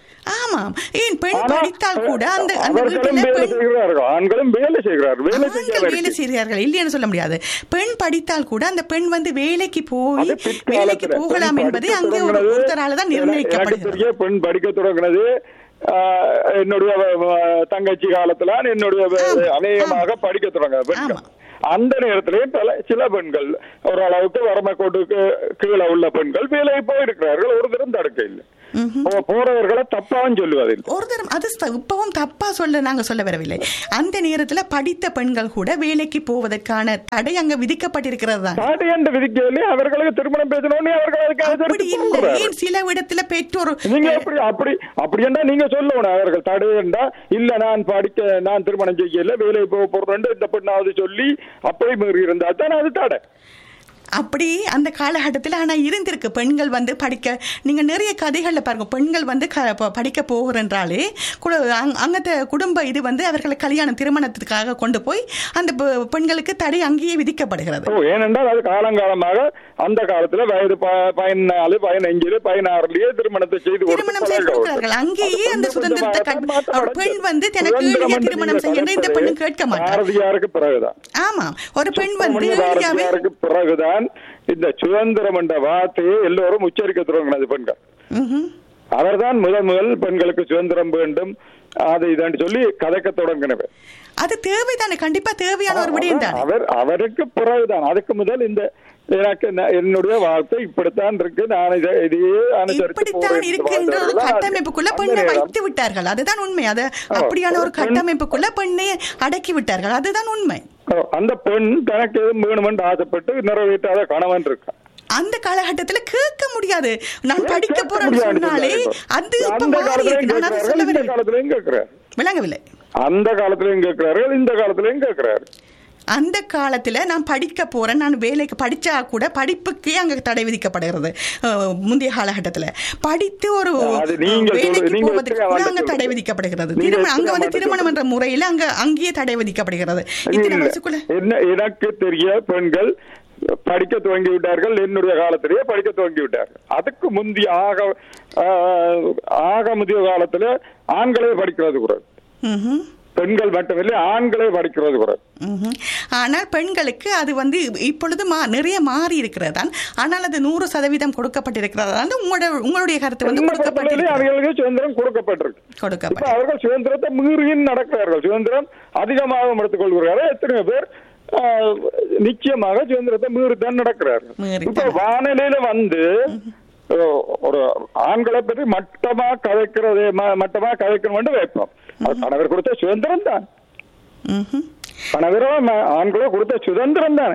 ஆமாம் ஏன் பெண் ஆனா, படித்தால் கூட அந்த அந்த அவர்களும் வீட்டில் வேலை பெண் செய்கிறார்கள் ஆண்களும் வேலை செய்கிறார்கள் வேலை ஆண்கள் செய்ய வேலை செய்கிறார்கள் இல்லைன்னு சொல்ல முடியாது பெண் படித்தால் கூட அந்த பெண் வந்து வேலைக்கு போய் அது வேலைக்கு பிற்காலத்துல போகலாம் பெண் என்பது படிக்க அங்கே ஒரு தொடங்கினது, ஒருத்தரால தான் எனக்கு நிர்ணயிக்கப்படுகிறது தெரிய பெண் படிக்க தொடங்கினது ஆஹ், என்னுடைய அஹ், தங்கச்சி காலத்துல என்னுடைய ஆமா, அநேகமாக படிக்க தொடங்க பெண்கள் ஆமா. அந்த நேரத்திலேயும் பல சில பெண்கள் ஓரளவுக்கு வறுமை கோட்டுக்கு கீழே உள்ள பெண்கள் வேலைக்கு போயிருக்கிறார்கள் ஒரு தரம் தடுக்க இல்லை போ- போறவர்களை தப்பாவும் சொல்லுவதில்லை ஒரு தரம் அது ச- இப்பவும் தப்பா சொல்ல நாங்க சொல்ல வரவில்லை அந்த நேரத்துல படித்த பெண்கள் கூட வேலைக்கு போவதற்கான தடை அங்க விதிக்கப்பட்டிருக்கிறது தான் தாடி என்று விதிக்கவில்லை அவர்களுக்கு திருமணம் பேசணும்னு அவர்கள் அதுக்கு அப்படி ஆதரித்து இல்லை போகிறார்கள். ஏன் சில இடத்துல பெற்றோர் நீங்க எப்படி அப்படி அப்படி என்றா நீங்க சொல்லணும் அவர்கள் தடையண்டா இல்ல நான் படிக்க நான் திருமணம் செய்யல வேலை போக போறேன் இந்த பெண்ணாவது சொல்லி அப்படி மீறி இருந்தா தான் அது தடை அப்படி அந்த காலகட்டத்தில் ஆனா இருந்திருக்கு பெண்கள் வந்து படிக்க நீங்க நிறைய கதைகள்ல பாருங்க பெண்கள் வந்து க- ப- படிக்க போகிறன்றாலே குடு- அங்க- அங்கத்த குடும்ப இது வந்து அவர்களை கல்யாணம் திருமணத்துக்காக கொண்டு போய் அந்த பெ- பெண்களுக்கு தடை அங்கேயே விதிக்கப்படுகிறது ஓ ஏனென்றால் அது காலங்காலமாக அந்த காலத்துல வயது ப- பதினாலு பதினஞ்சுல பதினாறுலயே திருமணத்தை செய்து கொடுத்து திருமணம் செய்து பழக கொடுக்கிறார்கள் வேண்டும். அங்கேயே அது அந்த கொஞ்சம் சுதந்திரத்தை கொஞ்சமாக கட்- மாற்றம் ஒரு பெண் அடைந்தது. வந்து தனக்கு சுதந்திரம் எளிய என்று திருமணம் நீங்க செய்ய இந்த பெண்ணு கருத்து கேட்க மாட்டார் பாரதியாருக்கு பிறகுதான் ஆமா ஒரு பெண் வந்து சுப்பிரமணிய எளியாவே பாரதியாருக்கு பிறகுதான் இந்த சுதந்திரம் என்ற வார்த்தையை எல்லோரும் உச்சரிக்க தொடங்கினது பெண்கள் ம்ஹும். அவர்தான் முதல் முதல் பெண்களுக்கு சுதந்திரம் வேண்டும் அது இதான்னு சொல்லி கதைக்க தொடங்கினவர் அது தேவைதானே கண்டிப்பா தேவையான ஒரு விடயம் தானே அவர் அவருக்கு பிறகுதான் அதுக்கு முதல் இந்த எனக்கு ந- என்னுடைய வார்த்தை இப்படித்தான் இருக்கு நான் இதை இதையே அனுசரித்து இப்படித்தான் போறேன் இருக்கு என்ற ஒரு வாழ்ந்தவர்கள் கட்டமைப்புக்குள்ள அந்த பெண்ணை நேரம் வைத்து விட்டார்கள் அதுதான் உண்மை அது ஆ, அப்படியான ஒரு ஒரு பெண்- கட்டமைப்புக்குள்ள பெண்ணை அடக்கி விட்டார்கள் அதுதான் உண்மை ஓ, அந்த பெண் தனக்கு எதுவும் வேணுமென்று ஆசைப்பட்டு நிறைவேற்றாத கணவன் இருக்கா அந்த காலகட்டத்துல கேட்க முடியாது நான் படிக்க கேட்க போறேன்னு முடியாதுன்னு சொன்னாலே சொல்றாரு. அது இப்ப அந்த மாறி காலத்திலையும் இருக்கு நான் அதை கேட்கிறார்கள், சொல்ல இந்த வரவில்லை காலத்திலையும் கேட்கிறார் விளங்கவில்லை அந்த காலத்திலையும் கேட்கிறார்கள் இந்த காலத்திலையும் கேட்கிறார் அந்த காலத்துல நான் படிக்க போறேன் நான் வேலைக்கு படிச்சா கூட படிப்புக்கே அங்க தடை விதிக்கப்படுகிறது அஹ், முந்தைய காலகட்டத்துல படித்து ஒரு அது நீங்கள் வேலைக்கு சொல்றது- நீங்கள் போவதற்கு எப்படி கூட அவன்கிட்ட அங்க தடை சொல்றது? விதிக்கப்படுகிறது நீங்கள் திருமணம் அங்க எப்படி வந்து அவன்கிட்ட திருமணம் என்ற முறையில அங்க அங்கேயே தடை விதிக்கப்படுகிறது இத்தனை இல்ல. வயசுக்குள்ள என்ன எனக்கு தெரிய பெண்கள் படிக்க துவங்கி விட்டார்கள் என்னுடைய காலத்திலேயே படிக்க துவங்கி விட்டார்கள் அதுக்கு முந்தைய ஆக ஆஹ், ஆக முதிய காலத்துல ஆண்களே படிக்கிறது குறைவு ம்ஹும். பெண்கள் மட்டுமில்லை ஆண்களே படிக்கிறது குறைவு ம்ஹும். ஆனால் பெண்களுக்கு அது வந்து இப்பொழுது மா நிறைய மாறி இருக்கிறது தான் ஆனால் அது நூறு சதவீதம் கொடுக்கப்பட்டிருக்கிறது வந்து உங்களோட உங்களுடைய கருத்து வந்து பெண்கள் பொறுத்தவரையிலே கொடுக்கப்பட்டிருக்கிறது அவர்களுக்கு சுதந்திரம் கொடுக்கப்பட்டிருக்கு இப்ப கொடுக்கப்பட்ட அவர்கள் சுதந்திரத்தை மீறியும் நடக்கிறார்கள் சுதந்திரம் அதிகமாக எடுத்துக் கொள்கிறார்கள் எத்தனையோ பேர் ஆஹ், நிச்சயமாக சுதந்திரத்தை மீறித்தான் நடக்கிறார்கள் மீறித்தான். இப்ப வானிலையில வந்து அஹ், ஒரு ஆண்களை பற்றி மட்டமா கதைக்கிறது ம- மட்டமா கதைக்கணும் வைப்போம் அது கணவர் கொடுத்த சுதந்திரம் தான் ம்ஹும். கணவரோ ம- ஆண்களோ கொடுத்த சுதந்திரம் தான்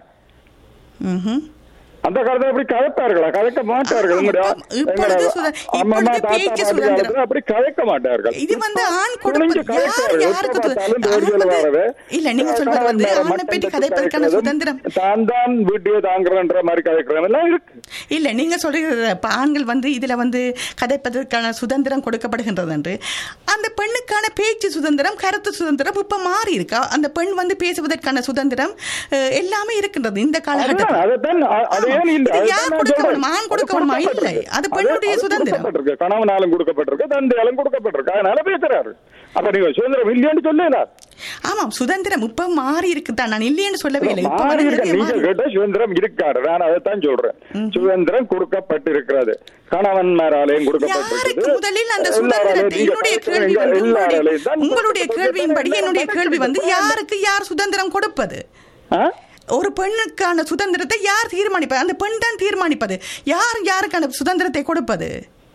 ம்ஹும். அந்த காலத்துல அப்படி கதைப்பார்களா கதைக்க மாட்டார்கள் ஆமா, எங்களுடைய இப்பொழுது எங்களுடைய சுத- அம்மம்மா இப்பொழுது தாத்தா பேச்சு பாட்டி சுதந்திரம். காலத்துல அப்படி கதைக்க மாட்டார்கள் இது வந்து ஆண் துணிஞ்சு கொடுப்பது யார் கதைப்பார்கள். யாருக்கு எப்ப து- பார்த்தாலும் ஆண் ரேடியோல வந்து- வரது. இல்ல நீங்க சொல்றது கணவன் வந்து மேல ஆணை மட்டம் பற்றி தட்டி கதைப்பதற்கான கதைக்கிறதும், சுதந்திரம் தான் தான் வீட்டையே தாங்குறன்ற மாதிரி கதைக்கிறதும் எல்லாம் இருக்கு இல்ல நீங்க சொல்றது இப்ப ஆண்கள் வந்து இதுல வந்து கதைப்பதற்கான சுதந்திரம் கொடுக்கப்படுகின்றது என்று அந்த பெண்ணுக்கான பேச்சு சுதந்திரம் கருத்து சுதந்திரம் இப்ப மாறி இருக்கா அந்த பெண் வந்து பேசுவதற்கான சுதந்திரம் அஹ், எல்லாமே இருக்கின்றது இந்த அதுதான் காலகட்டத்தில் அதைத்தான் அ- அது ஏன் இல்லை இது அதைத்தான் யார் நான் கொடுக்க சொல்றேன். வேணும்? ஆண் கொடுக்க அது வேணுமா? இல்லை. கொடுக்கப்பட்டிருக்கு. அது பெண்ணுடைய அது சுதந்திரம். கொடுக்கப்பட்டிருக்கு. கணவனாலும் கொடுக்கப்பட்டிருக்கு தந்தையாலும் கொடுக்கப்பட்டிருக்கு அதனால பேசுறாரு அப்ப நீங்க சுதந்திரம் இல்லைன்னு சொல்லல ஆமாம் சுதந்திரம் இப்ப மாறி இருக்குதான் நான் இல்லைன்னு சொல்லவே இல்லை இப்ப மாறி வந்து இருக்க நிறைய நீங்க மாறி கேட்ட சுதந்திரம் இருக்காரு நான் அதைத்தான் சொல்றேன் சுதந்திரம் கொடுக்கப்பட்டிருக்கிறது கணவன்மாராலையும் யாருக்கு கொடுக்கப்பட்டிருக்குது முதலில் அந்த எல்லாராலையும் சுதந்திரத்தை நீங்க என்னுடைய கேட்கிற கேள்வி வந்து எல்லாராலையும் உங்களுடைய- தான் உங்களுடைய கேள்வியின்படி என்னுடைய கேள்வி வந்து கொடுக்கப்பட்டிருக்குது. யாருக்கு யார் சுதந்திரம் கொடுப்பது ஆ? ஒரு பெண்ணுக்கான சுதந்திரத்தை யார் தீர்மானிப்பது அந்த பெண் தான் தீர்மானிப்பது யார் யாருக்கான சுதந்திரத்தை கொடுப்பது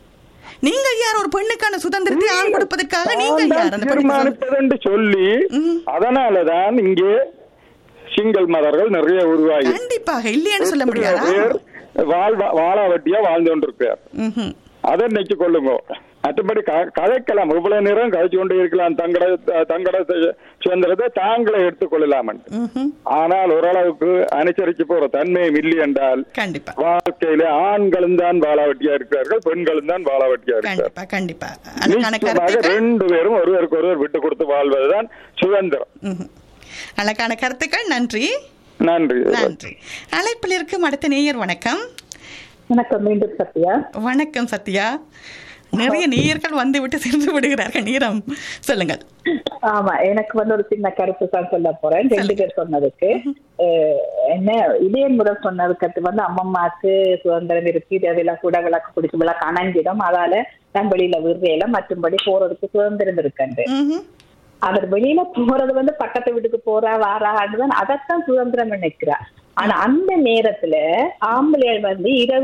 நீங்க யார் ஒரு பெண்ணுக்கான சுதந்திரத்தை ஆண் கொடுப்பதற்காக நீங்க நான் யார் தான் அந்த பெண்ணுக்கு சுதந்திரம்? தீர்மானிப்பது என்று சொல்லி ம். அதனாலதான் இங்கே சிங்கிள் மதர்கள் நிறைய உருவாகி கண்டிப்பாக இல்லைன்னு சொல்ல எத்தனையோ முடியாதா பேர் வாழ்வா வாழாவட்டியா வாழ்ந்து கொண்டிருக்கிறார் ம்ஹும். அதை நினைச்சு கொள்ளுங்க மற்றபடி க- கதைக்கலாம் இவ்வளவு நேரம் கதைச்சு கொண்டே இருக்கலாம் தங்கட தங்கட சு- சுதந்திரத்தை தாங்களே எடுத்துக்கொள்ளலாம் ம்ஹும். ஆனால் ஓரளவுக்கு அனுசரிச்சு போற தன்மையும் இல்லை என்றால் கண்டிப்பா வாழ்க்கையில ஆண்களும் தான் வாழாவட்டியா இருக்கிறார்கள் பெண்களும் தான் வாழாவட்டியா இருக்கிறார் கண்டிப்பா கண்டிப்பா அதுக்கான நிச்சயமாக கருத்துக்கள் ரெண்டு பேரும் ஒருவருக்கு ஒருவர் விட்டு கொடுத்து வாழ்வதுதான் சுதந்திரம் ம்ஹும். அழகான கருத்துக்கள் நன்றி நன்றி நன்றி அழைப்பில் இருக்கும் அடுத்த நேயர் வணக்கம் வணக்கம் மீண்டும் சத்யா வணக்கம் சத்யா நிறைய நேயர்கள் வந்து விட்டு சென்று விடுகிறார்கள் நேரம் சொல்லுங்கள் ஆமா எனக்கு வந்து ஒரு சின்ன கருத்து தான் சொல்ல போறேன் ரெண்டு பேர் சொன்னதுக்கு அஹ், என்ன இதே முறை சொன்னதுக்கு அடுத்து வந்து அம்மம்மாக்கு சுதந்திரம் இருக்கு இதெல்லாம் கூட விளக்கு பிடிச்சி விளக்கு அணைஞ்சிடும் அதால நான் வெளியில விடுறையில மற்றும்படி போறதுக்கு சுதந்திரம் இருக்குண்டு ம்ஹும். அவர் வெளியில போறது வந்து பக்கத்து வீட்டுக்கு போறா வாரான்னு அதைத்தான் சுதந்திரம் நினைக்கிறா ஆனா அந்த நேரத்துல ஆம்பளைகள் வந்து இரவு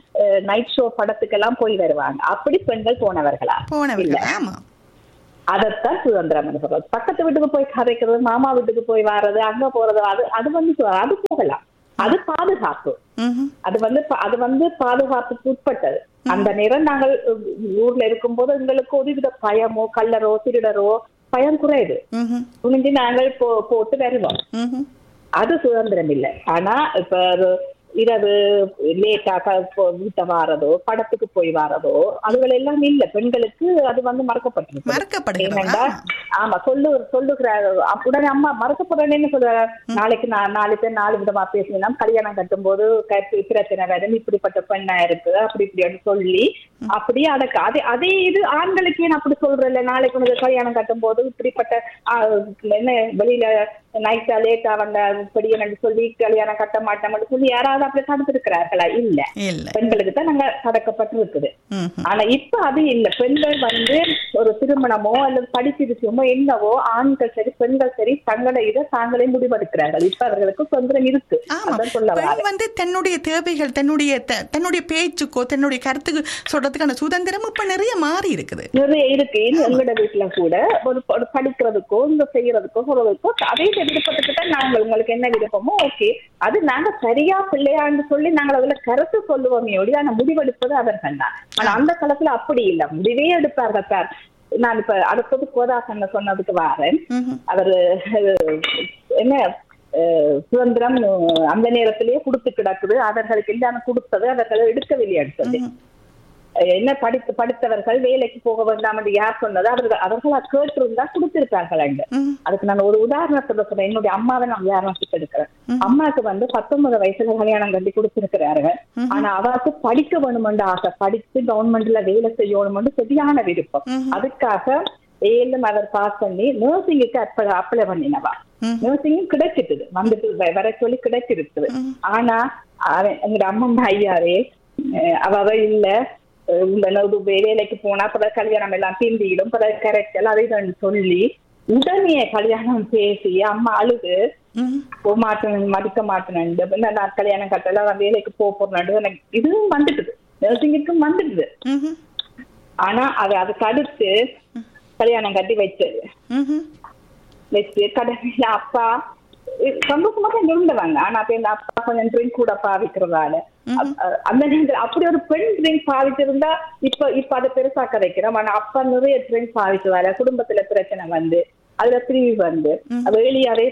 நைட் ஷோ படத்துக்கெல்லாம் போய் வருவாங்க அப்படி பெண்கள் போனவர்களா போனவர்கள் ஆமா அதைத்தான் சுதந்திரம் சொல்றது பக்கத்து வீட்டுக்கு போய் கதைக்கிறது மாமா வீட்டுக்கு போய் வர்றது அங்க போறது அது அது வந்து சு- அது போகலாம் அது பாதுகாப்பு ம்ஹும். அது வந்து ப- அது வந்து பாதுகாப்புக்கு உட்பட்டது அந்த நேரம் நாங்கள் உ- ஊர்ல இருக்கும்போது எங்களுக்கு ஒருவித பயமோ கல்லரோ திருடரோ பயம் குறையுது ம்ஹும். துணிஞ்சு நாங்கள் போ போட்டு வருவோம் ம்ஹும். அது சுதந்திரம் இல்லை ஆனா இப்ப ஒரு இரவு லேட்டாக வீட்டை வாரதோ படத்துக்கு போய் வாரதோ அதுகள் எல்லாம் இல்ல பெண்களுக்கு அது வந்து மறக்கப்பட்டிருக்கு மறக்கப்படுகிறது ஏனென்றா ஆமா. ஆமா சொல்லு சொல்லுகிறார் உடனே அம்மா மறக்கப்படுறேன்னு சொல்றாரு நாளைக்கு நான் நாலு பேர் நாலு விதமா பேசினா கல்யாணம் கட்டும் போது கற்பி பிரச்சனை வரும் இப்படிப்பட்ட பெண்ணா இருக்கு அப்படி இப்படின்னு சொல்லி அப்படியே அடக்க அதே அதே இது ஆண்களுக்கு ஏன் அப்படி சொல்றல நாளைக்கு உனக்கு கல்யாணம் கட்டும் போது இப்படிப்பட்ட ஆ, என்ன வெளியில நைட்டா லேட்டா வந்த பெரியன்னு சொல்லி கல்யாணம் கட்ட மாட்டோம்னு சொல்லி யாராவது அப்படி தடுத்திருக்கிறார்களா இல்ல இல்ல பெண்களுக்கு தான் நாங்க தடுக்கப்பட்டிருக்குது ம்ஹும். ஆனா இப்ப அது இல்ல பெண்கள் வந்து ஒரு திருமணமோ அல்லது படிச்சிருச்சோமோ என்னவோ ஆண்கள் சரி பெண்கள் சரி தங்களை இதை தாங்களே முடிவெடுக்கிறார்கள் இப்ப அவர்களுக்கு சுதந்திரம் இருக்கு ஆமா அதான் சொல்ல பெண் வரேன் வந்து தன்னுடைய தேவைகள் தன்னுடைய த- தன்னுடைய பேச்சுக்கோ தன்னுடைய கருத்துக்கு சொல்றதுக்கான சுதந்திரம் இப்ப நிறைய மாறி இருக்குது நிறைய இருக்கு இது எங்களோட வீட்டுல கூட ஒரு ஒரு படிக்கிறதுக்கோ இந்த செய்யறதுக்கோ சொல்றதுக்கோ அதே விருப்பத்துக்கு தான் நாங்கள் உங்களுக்கு என்ன விருப்பமோ ஓகே அது நாங்க சரியா பிள்ளையான்னு சொல்லி நாங்கள் அதுல கருத்து சொல்லுவோமே ஒழிய ஆனா முடிவெடுப்பது அவர்கள் தான் ஆனா அந்த காலத்துல அப்படி இல்ல முடிவே எடுப்பார்கள் சார் நான் இப்ப அடுத்தது கோதாசன் சொன்னதுக்கு வாரேன் ம்ஹும். அவர் என்ன அஹ், சுதந்திரம் அஹ், அந்த நேரத்திலேயே கொடுத்து கிடக்குது அவர்களுக்கு இல்லாம கொடுத்தது அவர்கள் எடுக்கவில்லை சொல்லி என்ன படித்து படித்தவர்கள் வேலைக்கு போக வேண்டாம் என்று யார் சொன்னது அவர்கள் அவர்களா கேட்டிருந்தா கொடுத்திருக்கார்கள் அங்க ம்ஹும். அதுக்கு நான் ஒரு உதாரணத்துல சொல்றேன் என்னுடைய அம்மாவை நான் உதாரணத்துக்கு எடுக்கிறேன் அம்மாவுக்கு வந்து பத்தொன்பது வயசுல கல்யாணம் கட்டி கொடுத்திருக்கிறார்கள் ஆனா அவருக்கு படிக்க வேணுமென்று ஆசை படிச்சு கவர்மெண்ட்ல வேலை செய்யணும்னு சரியான விருப்பம் அதுக்காக ஏழும் அவர் பாஸ் பண்ணி நர்சிங்குக்கு அப்ளை அப்ளை பண்ணினவா நர்சிங்கும் கிடைச்சிட்டுது வந்துட்டு வ- வர சொல்லி கிடைச்சிருக்குது ஆனா அவன் எங்க அம்மம்மா ஐயாரே அஹ் அவ அவ இல்ல அஹ் இந்த நடு வேலைக்கு போனா பிறகு கல்யாணம் எல்லாம் பிந்திடும் பிறகு கரெக்டல் அதை இதுன்னு சொல்லி உடனே கல்யாணம் பேசி அம்மா அழுது ம்ஹும். போக மாட்டேன் மதிக்க மாட்டேன் நான் கல்யாணம் கட்டல நான் வேலைக்கு போக போறேன் எனக்கு இதுவும் வந்துட்டுது நர்சிங்குக்கும் வந்துட்டுது ம்ஹும். ஆனா அது அதுக்கு அடுத்து கல்யாணம் கட்டி வச்சது ம்ஹும். வச்சு கடைசியில அப்பா இ- சந்தோஷமா தான் இருந்தவங்க ஆனா அப்ப இந்த அப்பா கொஞ்சம் ட்ரிங்க் கூட பாவிக்கிறதால அ- அ- அந்த நேரத்துல அப்படி ஒரு பெண் ட்ரிங்க் பாவிச்சிருந்தா இப்ப இப்ப அதை பெருசா கதைக்கிறோம் ஆனா அப்பா நிறைய ட்ரிங்க் பாவிச்சதால குடும்பத்துல பிரச்சனை வந்து அதுல பிரிவு வந்து வெளியாவே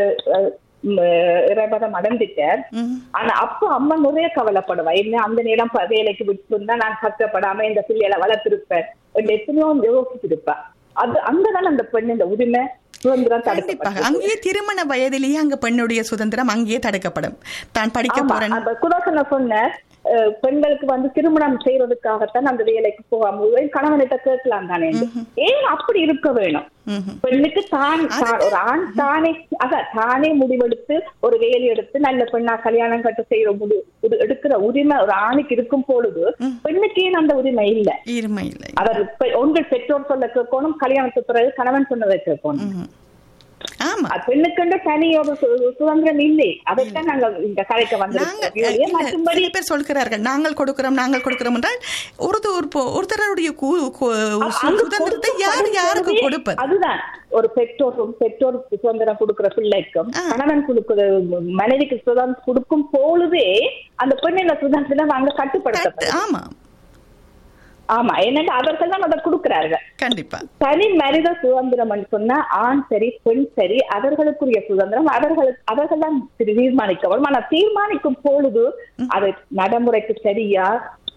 இறைபதம் அடைஞ்சிட்டார் ம்ஹும். ஆனா அப்ப அம்மா நிறைய கவலைப்படுவா என்ன அந்த நேரம் ப- வேலைக்கு விட்டுருந்தா நான் கஷ்டப்படாம இந்த பிள்ளைகளை வளர்த்திருப்பேன் என்று எத்தனையோ யோசிச்சிருப்பா அது அங்கதான் அந்த பெண் இந்த உரிமை சுதந்திரம் கண்டிப்பாக தடுக்கப்பட்டது அங்கேயே திருமண வயதிலேயே அங்க பெண்ணுடைய சுதந்திரம் அங்கேயே தடுக்கப்படும் தான் படிக்க ஆமா, போறேன் அந்த குதாசன சொன்ன அஹ், பெண்களுக்கு வந்து திருமணம் செய்யறதுக்காகத்தான் அந்த வேலைக்கு போகாம ஏன் கணவனிட்ட கேட்கலாம் தானே ஏன் அப்படி இருக்க வேணும் ம்ஹும். பெண்ணுக்கு தான் தான் ஒரு ஆண் தானே அத தானே முடிவெடுத்து ஒரு வேலை எடுத்து நல்ல பெண்ணா கல்யாணம் கட்ட செய்யற முடி இது எடுக்கிற உரிமை ஒரு ஆணுக்கு இருக்கும் பொழுது பெண்ணுக்கு ஏன் அந்த உரிமை இல்ல இருமை இல்லை அவர் பெ- உங்கள் பெற்றோர் சொல்ல கேட்கணும் கல்யாணத்துக்கு பிறகு கணவன் சொன்னதை கேட்கணும் ம்ஹும். ஆமா அது பெண்ணுக்குன்ற தனி ஒரு சு- சுதந்திரம் இல்லை அதைத்தான் நாங்க இந்த கதைக்கு நாங்க வந்திருக்கோம் இல்ல, மற்றும்படி சில பேர் சொல்கிறார்கள் நாங்கள் கொடுக்கிறோம் நாங்கள் கொடுக்கிறோம் என்றால் ஒருத்தர் இப்போ- ஒருத்தருடைய கு- கு- அங்க சுதந்திரத்தை யார் யாருக்கு கொடுக்கப்படுறதே கொடுப்பது அதுதான் ஒரு பெற்றோர் பெற்றோர் சுதந்திரம் கொடுக்கிற பிள்ளைக்கும் ஆ. கணவன் கொடுக்கிற மனைவிக்கு சுதந்திரம் கொடுக்கும் பொழுதே அந்த பெண்ணின சுதந்திரம் அங்க கட்டுப்படுத்தப்படும் ஆமா ஆமா ஏன்னா அவர்கள் தான் அதை கொடுக்கிறார்கள் கண்டிப்பா தனி மனித சுதந்திரம் சொன்னா ஆண் சரி பெண் சரி அவர்களுக்குரிய சுதந்திரம் அவர்களுக்கு அவர்கள் தான் தீர்மானிக்க ஆனா தீர்மானிக்கும் பொழுது அது நடைமுறைக்கு சரியா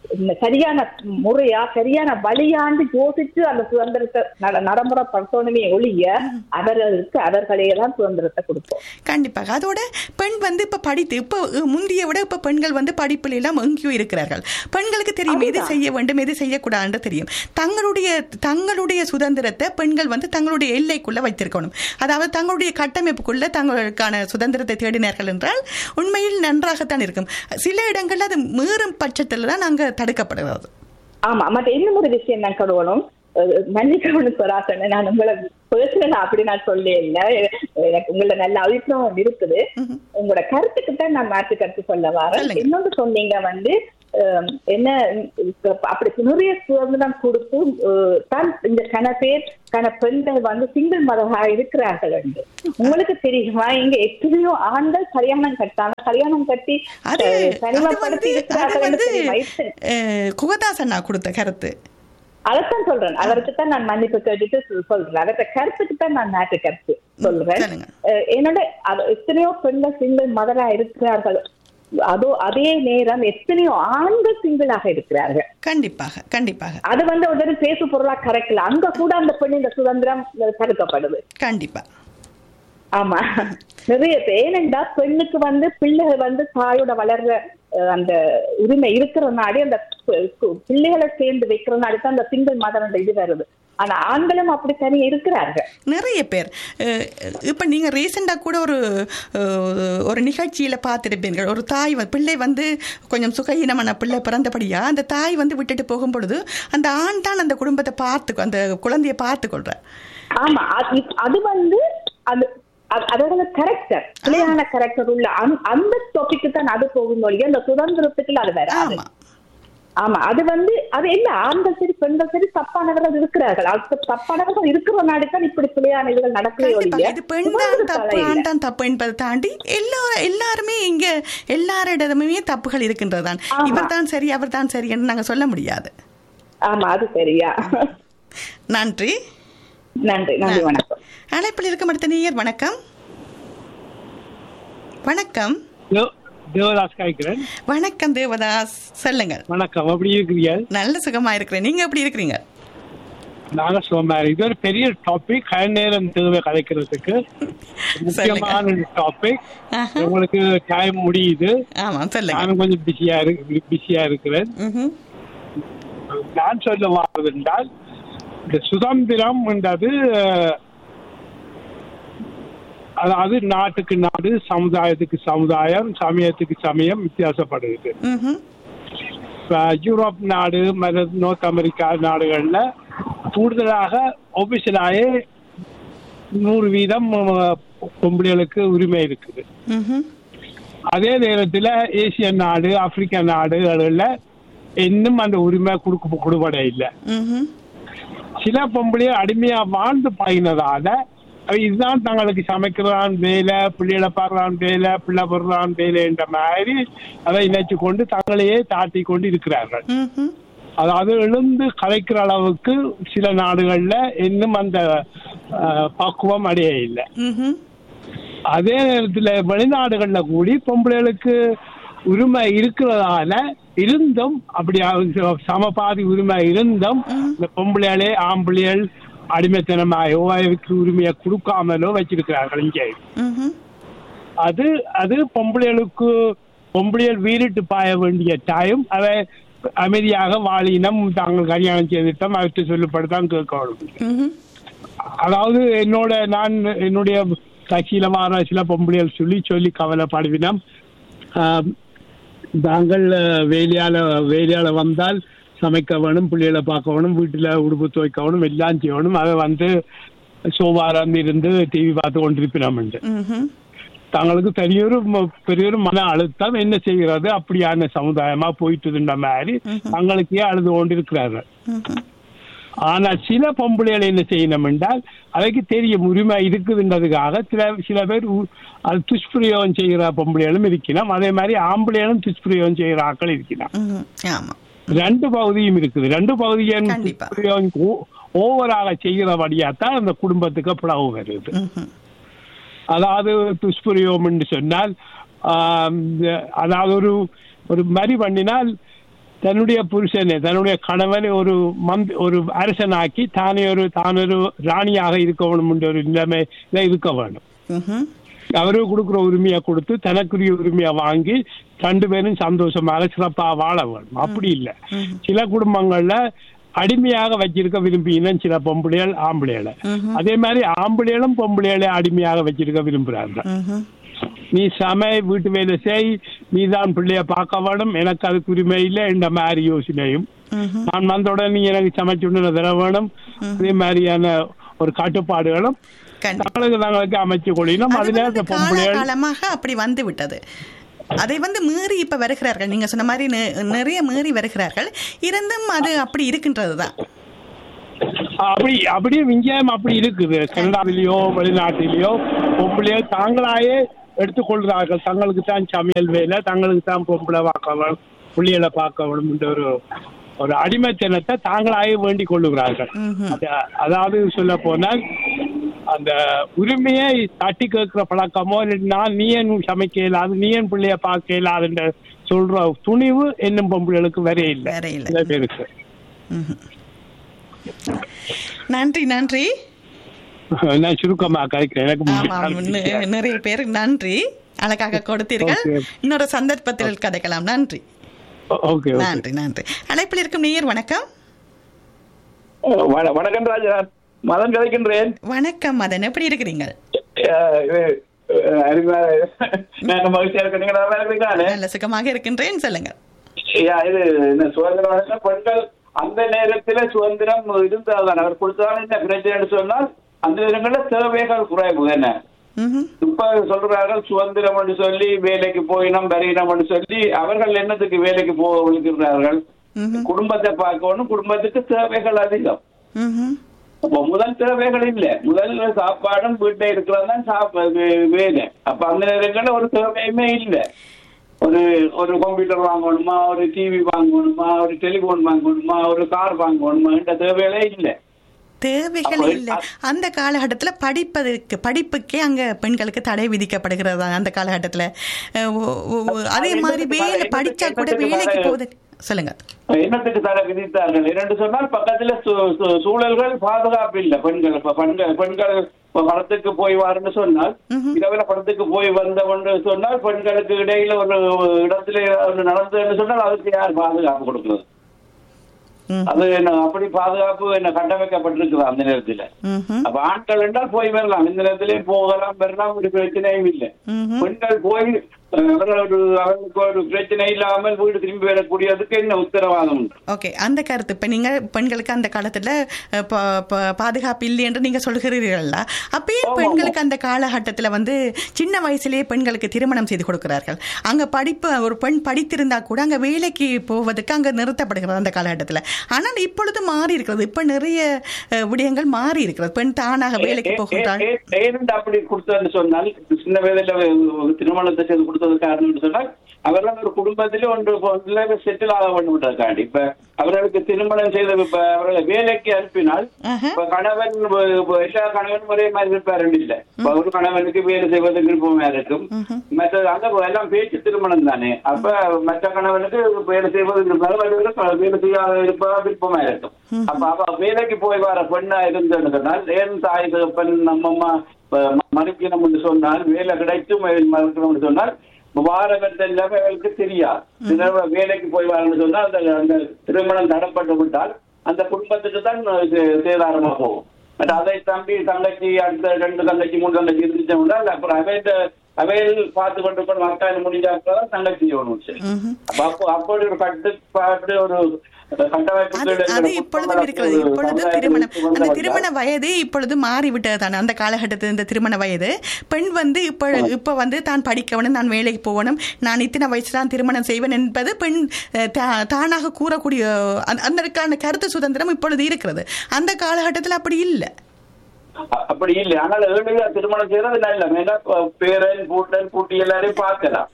இந்த சரியான முறையா சரியான வழியாண்டு யோசிச்சு அந்த சுதந்திரத்தை நட- நடைமுறைப்படுத்தணுமே ஒழிய அவர்களுக்கு அவர்களே தான் சுதந்திரத்தை கொடுப்போம் கண்டிப்பாக அதோட பெண் வந்து இப்ப படித்து இப்போ அஹ், முந்திய விட இப்ப பெண்கள் வந்து படிப்பில் எல்லாம் எங்கேயோ இருக்கிறார்கள் பெண்களுக்கு தெரியும் எது செய்ய வேண்டும் எது செய்யக்கூடாதுன்னு தெரியும் தங்களுடைய தங்களுடைய சுதந்திரத்தை பெண்கள் வந்து தங்களுடைய எல்லைக்குள்ள வைத்திருக்கணும் அதாவது தங்களுடைய கட்டமைப்புக்குள்ள தங்களுக்கான சுதந்திரத்தை தேடினார்கள் என்றால் உண்மையில் நன்றாகத்தான் இருக்கும் சில இடங்கள்ல அது மீறும் பட்சத்தில் தான் நாங்க தடுக்கப்படுகிறது ஆமா மற்ற இன்னும் ஒரு விஷயம் நான் கருவணும் மன்னிக்கணும் சொராசன் நான் உங்களை பர்சனலா அப்படி நான் சொல்ல இல்ல எனக்கு உங்களோட நல்ல அபிப்பிராயம் இருக்குது உங்களோட கருத்துக்கு தான் நான் மாற்று கருத்து சொல்ல வரேன் சொல்லுங்க. இன்னொன்று சொன்னீங்க வந்து அஹ், என்ன இப்ப அப்படி நிறைய சுதந்திரம் கொடுத்து அஹ், தான் இந்த கன பேர் கன பெண்கள் வந்து சிங்கிள் மதமாக இருக்கிறார்கள் என்று உங்களுக்கு தெரியுமா இங்க எத்தனையோ ஆண்கள் கல்யாணம் கட்டாங்க கல்யாணம் கட்டி அது அஹ், அது தனிமைப்படுத்தி வந்து அது இருக்கிறார்கள் என்று வந்து தெரியுமா? இத்தனை- அஹ், குகதாசன் நான் கொடுத்த கருத்து அதைத்தான் சொல்றேன் அவருக்கு தான் நான் மன்னிப்பு கேட்டுட்டு சொல்- சொல்றேன் அவர்கிட்ட கருத்துக்கு தான் நான் நாட்டு கருத்து சொல்றேன் சொல்லுங்க. அஹ் என்னோட அது எத்தனையோ பெண்கள் சிங்கிள் மதரா இருக்கிறார்கள் அதோ அதே நேரம் எத்தனையோ ஆண்கள் சிங்கிளாக இருக்கிறார்கள் கண்டிப்பாக கண்டிப்பாக அது வந்து ஒரு பேசு பொருளா கரெக்ட்ல அங்க கூட அந்த பெண்ணின் சுதந்திரம் தடுக்கப்படுது கண்டிப்பா ஆமா நிறைய பேர் ஏனென்றா பெண்ணுக்கு வந்து பிள்ளைகள் வந்து தாயோட வளர்ற அஹ், அந்த உரிமை இருக்கிறனாடி அந்த பி- கு- பிள்ளைகளை சேர்ந்து வைக்கிறனாடி தான் அந்த சிங்கிள் மதம் இது வருது ஆனா ஆண்களும் அப்படி தனியா இருக்கிறார்கள் நிறைய பேர் அஹ், இப்ப நீங்க ரீசெண்டா கூட ஒரு அஹ், ஒரு நிகழ்ச்சியில பார்த்திருப்பீர்கள் ஒரு தாய் வ- பிள்ளை வந்து கொஞ்சம் சுகஹீனமான பிள்ளை பிறந்தபடியா அந்த தாய் வந்து விட்டுட்டு போகும் பொழுது அந்த ஆண் தான் அந்த குடும்பத்தை பார்த்து அந்த குழந்தையை பார்த்து கொள்றார் ஆமா அது அது வந்து அது அது- அதோட கேரக்டர் பிள்ளையான கேரக்டர் உள்ள அந்த- அந்த டாபிக்கு தான் அது போகும் ஒழிய அந்த சுதந்திரத்துக்கு அது வேற ஆமா ஆமா அது வந்து அது என்ன ஆண்கள் சரி பெண்கள் சரி தப்பானவர்கள் இருக்கிறார்கள் அது தப்பானவர்கள் இருக்கிற நாடு தான் இப்படி பிள்ளையான இதுகள் நடக்கவே கண்டிப்பா. ஒழிய இது பெண் தான் சுதந்திரத்தால தப்பு இல்ல. ஆண் தான் தப்பு என்பதை தாண்டி எல்லா எல்லாருமே இங்க எல்லாரிடமுமே தப்புகள் இருக்கின்றதுதான் ஆமா. இவர் தான் சரி அவர் தான் சரி என்று நாங்க சொல்ல முடியாது ஆமா அது சரியா நன்றி நன்றி நன்றி வணக்கம் அழைப்பில் இருக்கும் அடுத்த நேயர் வணக்கம் வணக்கம் தேவ- தேவதாஸ் காய்க்கிறேன் வணக்கம் தேவதாஸ் சொல்லுங்கள் வணக்கம் எப்படி இருக்கிறீங்க நல்ல சுகமா இருக்கிறேன் நீங்க எப்படி இருக்கிறீங்க நாங்க சுகமா இருக்கு. இது ஒரு பெரிய டாபிக் கை நேரம் தேவை கதைக்கிறதுக்கு முக்கியமான டாபிக் ஆஹா. உங்களுக்கு டைம் முடியுது ஆமா சொல்லுங்க நானும் கொஞ்சம் பிஸியா இருக்கு பிஸியா இருக்கிறேன் ம்ஹும். நான் சொல்ல வாரது என்றால் இந்த சுதந்திரம் என்றது அஹ், அதாவது நாட்டுக்கு நாடு சமுதாயத்துக்கு சமுதாயம் சமயத்துக்கு சமயம் வித்தியாசப்படுகிறது ம்ஹும். இப்ப யூரோப் நாடு மற்ற நோர்த் அமெரிக்கா நாடுகள்ல கூடுதலாக ஒபிஷியலாயே நூறு வீதம் அஹ், பொம்பளைகளுக்கு உரிமை இருக்குது ம்ஹும். அதே நேரத்துல ஏசிய நாடு ஆப்பிரிக்கா நாடுகள்ல இன்னும் அந்த உரிமை கொடுக்க கொடுபட இல்லை ம்ஹும். சில பொம்பளைய அடிமையா வாழ்ந்து பழகினதால அவ இதுதான் தங்களுக்கு சமைக்கிறான் வேலை பிள்ளைகளை பாடுறான் வேலை பிள்ளை போடுறான் வேலை என்ற மாதிரி அதை இணைச்சு கொண்டு தங்களையே தாட்டி கொண்டு இருக்கிறார்கள் ம்ஹும். அதாவது எழுந்து கலைக்கிற அளவுக்கு சில நாடுகள்ல இன்னும் அந்த அஹ், பக்குவம் அடைய இல்லை ம்ஹும். அதே நேரத்துல வெளிநாடுகள்ல கூடி பொம்பளைகளுக்கு உரிமை இருக்கிறதால இருந்தும் அப்படி அவ- சமபாதி உரிமை இருந்தும் இந்த பொம்பளைகளே ஆம்பளைகள் அடிமைத்தனமாயோ அவருக்கு உரிமையை கொடுக்காமலோ வச்சிருக்கிறார்கள் இங்கே ம்ஹும். அது அது பொம்பளைகளுக்கு பொம்பளைகள் வீரிட்டு பாய வேண்டிய டைம் அதை அமைதியாக வாழினம் தாங்கள் கல்யாணம் செய்துட்டோம் அவற்றை சொல்லப்பட்டுதான் கேட்கணும் ம்ஹும். அதாவது என்னோட நான் என்னுடைய கட்சியில வர சில பொம்பளைகள் சொல்லி சொல்லி கவலைப்படுவினோம் ஆம், நாங்கள் அஹ், வேலையால வேலையால வந்தால் சமைக்க வேணும் பிள்ளைகளை பார்க்க வேணும் வீட்டுல உடுப்பு துவைக்க வேணும் எல்லாம் செய்யணும் அதை வந்து சோபாரம் இருந்து டிவி பார்த்து கொண்டிருப்பினோம் ம்ஹும். தங்களுக்கு பெரியொரு ம- பெரியொரு மன அழுத்தம் என்ன செய்கிறது அப்படியான சமுதாயமா போயிட்டுதுன்ற மாதிரி தங்களுக்கே அழுது கொண்டிருக்கிறார்கள் ம்ஹும். ஆனா சில பொம்பளைகள் என்ன செய்யணும் என்றால் அதைக்கு தெரியும் உரிமை இருக்குதுன்றதுக்காக சில சில பேர் உ- அது துஷ்பிரயோகம் செய்கிற பொம்பளைகளும் இருக்கணும் அதே மாதிரி ஆம்பளைகளும் துஷ்பிரயோகம் செய்கிற ஆட்கள் இருக்கணும் ம்ஹும். ஆமா ரெண்டு பகுதியும் இருக்குது ரெண்டு பகுதியும் கண்டிப்பா. துஷ்பிரயோகம் ஓ- ஓவராக செய்கிறபடியா தான் அந்த குடும்பத்துக்கு பிளவு வருது ம்ஹும். அதாவது துஷ்பிரயோகம் என்று சொன்னால் ஆம், அதாவது ஒரு ஒரு மரி பண்ணினால் தன்னுடைய புருஷனை தன்னுடைய கணவனை ஒரு மந்த் ஒரு அரசனாக்கி தானே ஒரு தான் ஒரு ராணியாக இருக்க வேணும் என்ற ஒரு நிலைமையில இருக்க வேண்டும் ம்ஹும். அவருக்கு கொடுக்குற உரிமையை கொடுத்து தனக்குரிய உரிமையை வாங்கி ரெண்டு பேரும் சந்தோஷமாக சிறப்பா வாழ வேணும் அப்படி இல்ல சில குடும்பங்கள்ல அடிமையாக வச்சிருக்க விரும்பின சில பொம்பளைகள் ஆம்பளைகளை அதே மாதிரி ஆம்பளைகளும் பொம்பளைகளை அடிமையாக வச்சிருக்க விரும்புறாங்க ம்ஹும். நீ சமை வீட்டு வேலை செய் நீ தான் பிள்ளைய பார்க்க வேணும் எனக்கு அதுக்கு உரிமை இல்லை இந்த மாதிரி யோசனையும் ம்ஹும். நான் வந்த உடனே நீ எனக்கு சமைச்சுன்னு தர வேணும் அதே மாதிரியான ஒரு கட்டுப்பாடுகளும் கண்டிப்பா. தங்களுக்கு தங்களுக்கு அமைச்சு கொள்ளினோம் அது அதுல வந்து அந்த பொம்பளைகள் காலகாலமாக அப்படி வந்து விட்டது அதை வந்து மீறி இப்ப வருகிறார்கள் நீங்க சொன்ன மாதிரி நெ- நிறைய மீறி வருகிறார்கள் இருந்தும் அது அப்படி இருக்கின்றது தான் அப்படி அப்படியே விஞ்ஞானம் அப்படி இருக்குது கனடாவிலேயோ வெளிநாட்டிலேயோ பொம்பளையோ தாங்களாயே எடுத்துக்கொள்கிறார்கள் தங்களுக்கு தான் சமையல் வேலை தங்களுக்கு தான் பொம்பளை பார்க்க வேணும் பிள்ளைகளை பார்க்க வேணும் என்ற ஒரு ஒரு அடிமைத்தனத்தை தாங்களாயே வேண்டிக் கொள்ளுகிறார்கள் அது- அதாவது சொல்ல போனால் அந்த உரிமையை தட்டி கேட்கிற பழக்கமோ இல்லை நான் நீ ஏன் சமைக்க இயலாது நீ ஏன் பிள்ளைய பார்க்க இயலாதுன்ற சொல்ற துணிவு என்னும் பொம்பளைகளுக்கு வர இல்லை வேற இல்லை. சில பேருக்கு நன்றி நன்றி நான் சுருக்கமா கழிக்கிறேன் ஆமாம் எனக்கு நி- நிறைய பேர் நன்றி அழகாக கொடுத்தீர்கள் Okay. இன்னொரு சந்தர்ப்பத்தில் கதைக்கலாம் நன்றி ஓகே ஓகே நன்றி நன்றி அழைப்பில் இருக்கும் நேயர் வணக்கம் வண- வணக்கம் ராஜா மதன் கதைக்கின்றேன் வணக்கம் மதன் எப்படி இருக்கிறீங்க அஹ் இது, அஹ் அருமையா- நான் மகிழ்ச்சியா இருக்கேன் நீங்க நல்லா இருக்கீங்களா நல்ல சுகமாக இருக்கின்றேன் சொல்லுங்க ஐயா, இது இந்த சுதந்திரம் வழங்கின பெண்கள் அந்த நேரத்துல சுதந்திரம் இருந்தால்தான் அவர் கொடுத்தாலும் என்ன பிரச்சனைன்னு சொன்னால் அந்த நேரங்கள்ல தேவைகள் குறைவு என்ன ம்ஹும். இப்ப சொல்றார்கள் சுதந்திரம் என்று சொல்லி வேலைக்கு போயினோம் வரையினோம் என்று சொல்லி அவர்கள் என்னத்துக்கு வேலைக்கு போக விழுக்கிறார்கள் ம்ஹும். குடும்பத்தை பார்க்கணும் குடும்பத்துக்கு தேவைகள் அதிகம் ம்ஹும். அப்போ முதல் தேவைகள் இல்ல முதல் சாப்பாடும் வீட்டை இருக்கிறது தான் சாப்ப வே- வேலை அப்ப அந்த நேரங்கள்ல ஒரு தேவையுமே இல்ல ஒரு ஒரு கம்ப்யூட்டர் வாங்கணுமா ஒரு டிவி வாங்கணுமா ஒரு டெலிபோன் வாங்கணுமா ஒரு கார் வாங்கணுமா இந்த தேவைகளே இல்ல தேவைகள் அப்ப- இல்ல அந்த காலகட்டத்துல படிப்பதற்கு படிப்புக்கே அங்க பெண்களுக்கு தடை விதிக்கப்படுகிறது அந்த காலகட்டத்துல அஹ் ஒ- ஒ- ஒ- அதே மாதிரி வேலை படிச்சா கூட வேலைக்கு போகுது சொல்லுங்க என்னத்துக்கு தடை விதித்தார்கள் இரண்டு சொன்னால் பக்கத்துல சூ- சூ- சூழல்கள் பாதுகாப்பு இல்ல பெண்கள் இப்ப பெண்கள் பெண்கள் இப்ப படத்துக்கு போய் வாருன்னு சொன்னால் இரவுல படத்துக்கு போய் வந்தவன்னு சொன்னால் பெண்களுக்கு இடையில ஒரு இடத்துல ஒன்று நடந்ததுன்னு சொன்னால் அதுக்கு யார் பாதுகாப்பு கொடுக்கிறது ம். அது என்ன அப்படி பாதுகாப்பு என்ன கட்டமைக்கப்பட்டிருக்குது அந்த நேரத்துல ம்ஹும். அப்ப ஆட்கள் என்றால் போய் வரலாம் இந்த நேரத்திலேயும் போகலாம் வரலாம் ஒரு பிரச்சனையும் இல்லை ம்ஹும். பெண்கள் போய் அஹ், அவர்கள் ஒரு அவர்களுக்கு ஒரு பிரச்சனை இல்லாமல் வீடு திரும்பி வரக்கூடியதுக்கு என்ன உத்தரவாதம் உண்டு ஓகே அந்த கருத்து இப்ப நீங்க பெண்களுக்கு அந்த காலத்துல அஹ், ப- ப- பாதுகாப்பு இல்லை என்று நீங்க சொல்கிறீர்களா அப்பயே ஆமா, பெண்களுக்கு அந்த காலகட்டத்துல வந்து சின்ன வயசுலயே பெண்களுக்கு திருமணம் செய்து கொடுக்கிறார்கள் அங்க படிப்பு ஒரு பெண் படித்திருந்தா கூட அங்க வேலைக்கு போவதற்கு அங்க நிறுத்தப்படுகிறது அந்த காலகட்டத்துல ஆனால் இப்பொழுது மாறி இருக்கிறது இப்ப நிறைய அஹ், விடயங்கள் மாறி இருக்கிறது பெண் தானாக வேலைக்கு ஏ- ஏ- போகின்றாள் ஏ- ஏனென்று அப்படி கொடுத்ததுன்னு சொன்னால் சின்ன வயதுல திருமணத்தை செய்து கொடுத்தது காரணம் சொன்னால் அவர்கள் ஒரு குடும்பத்திலே ஒன்று செட்டில் ஆக வேண்டும் இப்ப அவர்களுக்கு திருமணம் செய்த இப்ப அவர்களை வேலைக்கு அனுப்பினால் ஆஹா. இப்ப கணவன் இப்ப எல்லா கணவனும் ஒரே மாதிரி இருப்பாரு இல்ல இப்ப ஒரு கணவனுக்கு வேலை செய்வதற்கு விருப்பமா இருக்கும் மற்ற அங்க எல்லாம் பேச்சு திருமணம் தானே அப்ப மற்ற கணவனுக்கு வேலை செய்வதற்கு விருப்பம் மற்றவர்களுக்கு வேலை செய்யாத இருப்பதா விருப்பமா இருக்கும் அப்ப அவ வேலைக்கு போய் வர பெண்ணா இருந்ததுன்னு சொன்னால் ஏன் தாய் தகப்பன் நம்ம அம்மா இப்ப மறுக்கணும் என்று சொன்னால் வேலை கிடைக்கும் மறுக்கணும் என்று சொன்னால் வாரகத்தை எல்லாமே அவர்களுக்கு தெரியாது சிலர் வேலைக்கு போய் வரணும்னு சொன்னால் அந்த அந்த திருமணம் தடப்பட்டு விட்டால் அந்த குடும்பத்துக்கு தான் சே- சேதாரமா போகும் பட் அதை தம்பி தங்கச்சி அடுத்த ரெண்டு தங்கச்சி மூணு தங்கச்சி இருந்துச்சோம்னா அப்புறம் அவையிட்ட அவையில் பார்த்து கொண்டு கொண்டு மக்கள் முடிஞ்சா தான் தங்கச்சி ஒன்று அப்ப அப்போ அப்படி ஒரு கட்டுப்பாட்டு ஒரு கட்டமைப்பு அது அது இப்பொழுதும் இருக்கிறது இப்பொழுதும் திருமணம் அந்த திருமண வயது இப்பொழுது மாறிவிட்டது தானே அந்த காலகட்டத்தில் இந்த திருமண வயது பெண் வந்து இப்போ இப்போ வந்து தான் படிக்கணும் நான் வேலைக்கு போகணும் நான் இத்தனை வயசு தான் திருமணம் செய்வேன் என்பது பெண் அஹ், தா- தானாக கூறக்கூடிய அந்த- அதற்கான கருத்து சுதந்திரம் இப்பொழுது இருக்கிறது அந்த காலகட்டத்தில் அப்படி இல்லை அ- அப்படி இல்லை ஆனால் ஏழையா திருமணம் செய்யறது நல்ல ஏன்னா ப- பேரன் கூட்டன் கூட்டி எல்லாரையும் பார்க்கலாம்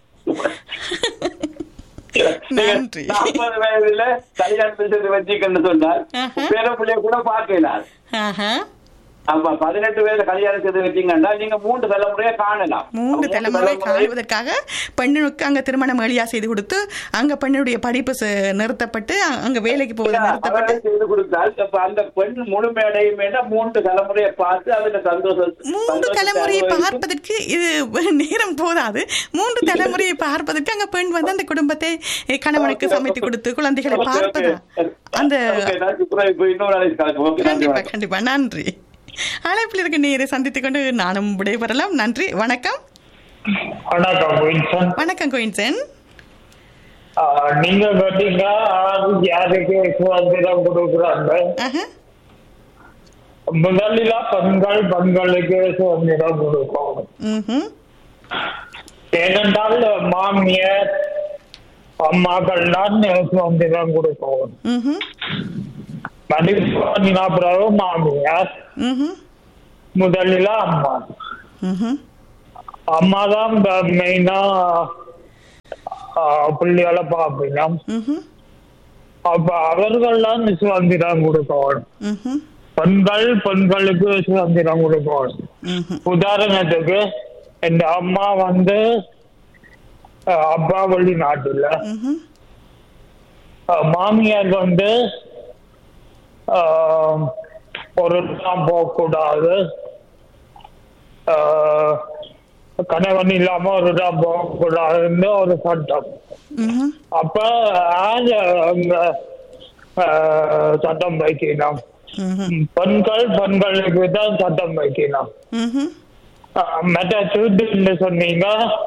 நன்றி. நாற்பது வயதுல கல்யாணம் செய்து வச்சுக்கன்னு சொன்னால் ஆஹா. பேர பிள்ளைய கூட பார்க்கலாம் ஆஹா ஆமா பதினெட்டு பேர் கல்யாணம் செய்து வச்சீங்கன்னா நீங்க மூன்று தலைமுறையை காணலாம் மூன்று அப்ப தலைமுறை காணுவதற்காக பெண்ணுக்கு அங்க திருமணம் எளியா செய்து கொடுத்து அங்க பெண்ணுடைய படிப்பு ச- நிறுத்தப்பட்டு அ- அங்க வேலைக்கு போவது நிறுத்தப்பட்டு அவரை செய்து கொடுத்தால் அப்ப அந்த பெண் முழுமையடையும் மூன்று தலைமுறையை பார்த்து அதுல சந்தோஷம் மூன்று சந்தோஷத்தை தலைமுறையை அனுபவித்து- பார்ப்பதற்கு இது நேரம் போதாது மூன்று தலைமுறையை பார்ப்பதற்கு அங்க பெண் வந்து அந்த குடும்பத்தை eh, கணவனுக்கு சமைத்து கொடுத்து குழந்தைகளை Okay, okay. பார்ப்பதா அந்த Okay, நான் இப்ப இப்ப இன்னொரு நாளைக்கு கலக்கு. Okay, நன்றி கண்டிப்பா வணக்கம். கண்டிப்பா நன்றி அழைப்பில் இருக்க நேரை சந்தித்துக் கொண்டு நானும் விடைபெறலாம் நன்றி வணக்கம் வணக்கம் வின்சன் வணக்கம் கோயின்சன் ஆஹ் நீங்க கேட்டீங்க ஆஹ் யாருக்கு சுதந்திரம் கொடுக்குறாங்க ஆஹா. முதலில பெண்கள் பெண்களுக்கு சுதந்திரம் கொடுக்கணும் ம்ஹும். ஏனென்றால் மாமியார் அம்மாக்கள் தான் சுதந்திரம் கொடுக்கணும் ம்ஹும். மதிப்பு பிறகு மாமியார் ம்ஹும். முதலில அம்மா ம்ஹும். அம்மா தான் மெயினா பிள்ளைகளை பார்க்கணும் ம்ஹும். அப்ப அவர்கள் தான் சுதந்திரம் கொடுக்கணும் ம்ஹும். பெண்கள் பெண்களுக்கு சுதந்திரம் கொடுக்கணும் ம்ஹும். உதாரணத்துக்கு என் அம்மா வந்து அஹ், அப்பா வெளிநாட்டுல ம்ஹும். அஹ், மாமியார் வந்து அஹ், ஒரு இடம் போகக்கூடாது அஹ், கணவன் இல்லாம ஒரு இடம் போகக்கூடாதுன்னு ஒரு சட்டம் ம்ஹும். அப்ப யாரு அங்க அஹ், சட்டம் வைக்கணும் ம்ஹும். பெண்கள் பெண்களுக்கு தான் சட்டம் வைக்கணும் ம்ஹும். ஆஹ் மற்ற சூட்டுன்னு சொன்னீங்க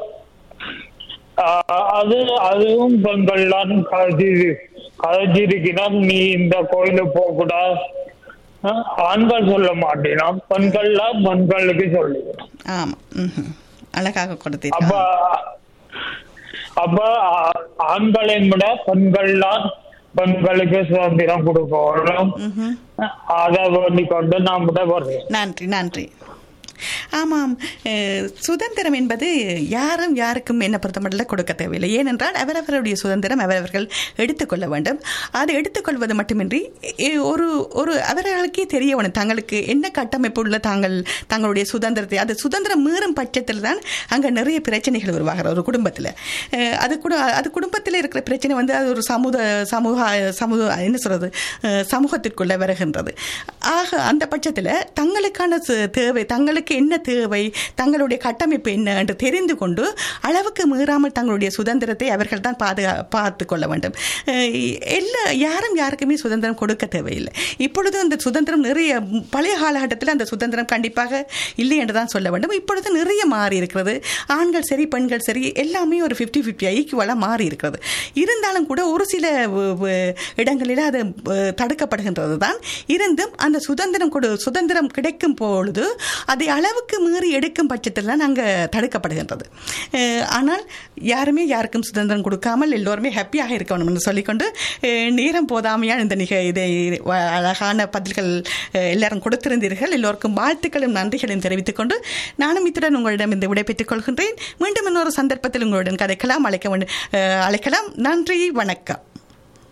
ஆஹ் அது அதுவும் பெண்கள்லாம் கதைச்சி கதைச்சிருக்கணும் நீ இந்த கோயிலுக்கு போக கூடாது ஆஹ் ஆண்கள் சொல்ல மாட்டேனா பெண்கள்லாம் பெண்களுக்கு சொல்லிக்கணும் ஆமா ம்ஹும். அழகாக அப்ப கொடுத்தீர்கள் அப்ப ஆ- ஆண்களை விட பெண்கள்லாம் பெண்களுக்கு சுதந்திரம் கொடுக்கணும் ம்ஹும். அதை வேண்டிக் கொண்டு நான் விட வர்றேன் நன்றி நன்றி ஆமாம் அஹ், சுதந்திரம் என்பது யாரும் யாருக்கும் என்ன பொறுத்தமட்டில் கொடுக்க தேவையில்லை ஏனென்றால் அவரவருடைய சுதந்திரம் அவரவர்கள் எடுத்துக்கொள்ள வேண்டும் அது எடுத்துக்கொள்வது மட்டுமின்றி எ- ஒரு ஒரு அவர்களுக்கே தெரிய வேணும் தங்களுக்கு என்ன கட்டமைப்பு உள்ள தாங்கள் தங்களுடைய சுதந்திரத்தை அது சுதந்திரம் மீறும் பட்சத்தில் தான் அங்கே நிறைய பிரச்சனைகள் உருவாகிற ஒரு குடும்பத்தில் அஹ், அது கூட அது குடும்பத்தில் இருக்கிற பிரச்சனை வந்து அது ஒரு சமூக சமூக சமூக என்ன சொல்றது அஹ், சமூகத்திற்குள்ள வருகின்றது ஆக அந்த பட்சத்தில் தங்களுக்கான சு- தேவை தங்களுக்கு என்ன தேவை தங்களுடைய கட்டமைப்பு என்ன என்று தெரிந்து கொண்டு அளவுக்கு மீறாமல் தங்களுடைய சுதந்திரத்தை அவர்கள் தான் பாதுகா பார்த்து கொள்ள வேண்டும் அஹ் எல்லா யாரும் யாருக்குமே சுதந்திரம் கொடுக்க தேவையில்லை இப்பொழுது அந்த சுதந்திரம் நிறைய பழைய காலகட்டத்தில் அந்த சுதந்திரம் கண்டிப்பாக இல்லை என்று தான் சொல்ல வேண்டும் இப்பொழுது நிறைய மாறி இருக்கிறது ஆண்கள் சரி பெண்கள் சரி எல்லாமே ஒரு ஃபிஃப்டி ஃபிஃப்டி ஈக்குவலாக மாறி இருக்கிறது இருந்தாலும் கூட ஒரு சில வ- வ- இடங்களில் அது அஹ், தடுக்கப்படுகின்றது தான் இருந்தும் அந்த சுதந்திரம் கொடு சுதந்திரம் கிடைக்கும் பொழுது அதை அளவுக்கு மீறி எடுக்கும் பட்சத்தில் தான் அங்கே தடுக்கப்படுகின்றது அஹ், ஆனால் யாருமே யாருக்கும் சுதந்திரம் கொடுக்காமல் எல்லோருமே ஹாப்பியாக இருக்க வேண்டும் என்று சொல்லிக்கொண்டு அஹ், நேரம் போதாமையால் இந்த நிக இதை வ- அழகான பதில்கள் அஹ், எல்லாரும் கொடுத்திருந்தீர்கள் எல்லோருக்கும் வாழ்த்துக்களும் நன்றிகளையும் தெரிவித்துக் கொண்டு நானும் இத்துடன் உங்களிடம் இந்த விடைபெற்றுக் கொள்கின்றேன் மீண்டும் இன்னொரு சந்தர்ப்பத்தில் உங்களுடன் கதைக்கலாம் அழைக்க வேண்டும் அஹ், அழைக்கலாம் நன்றி வணக்கம்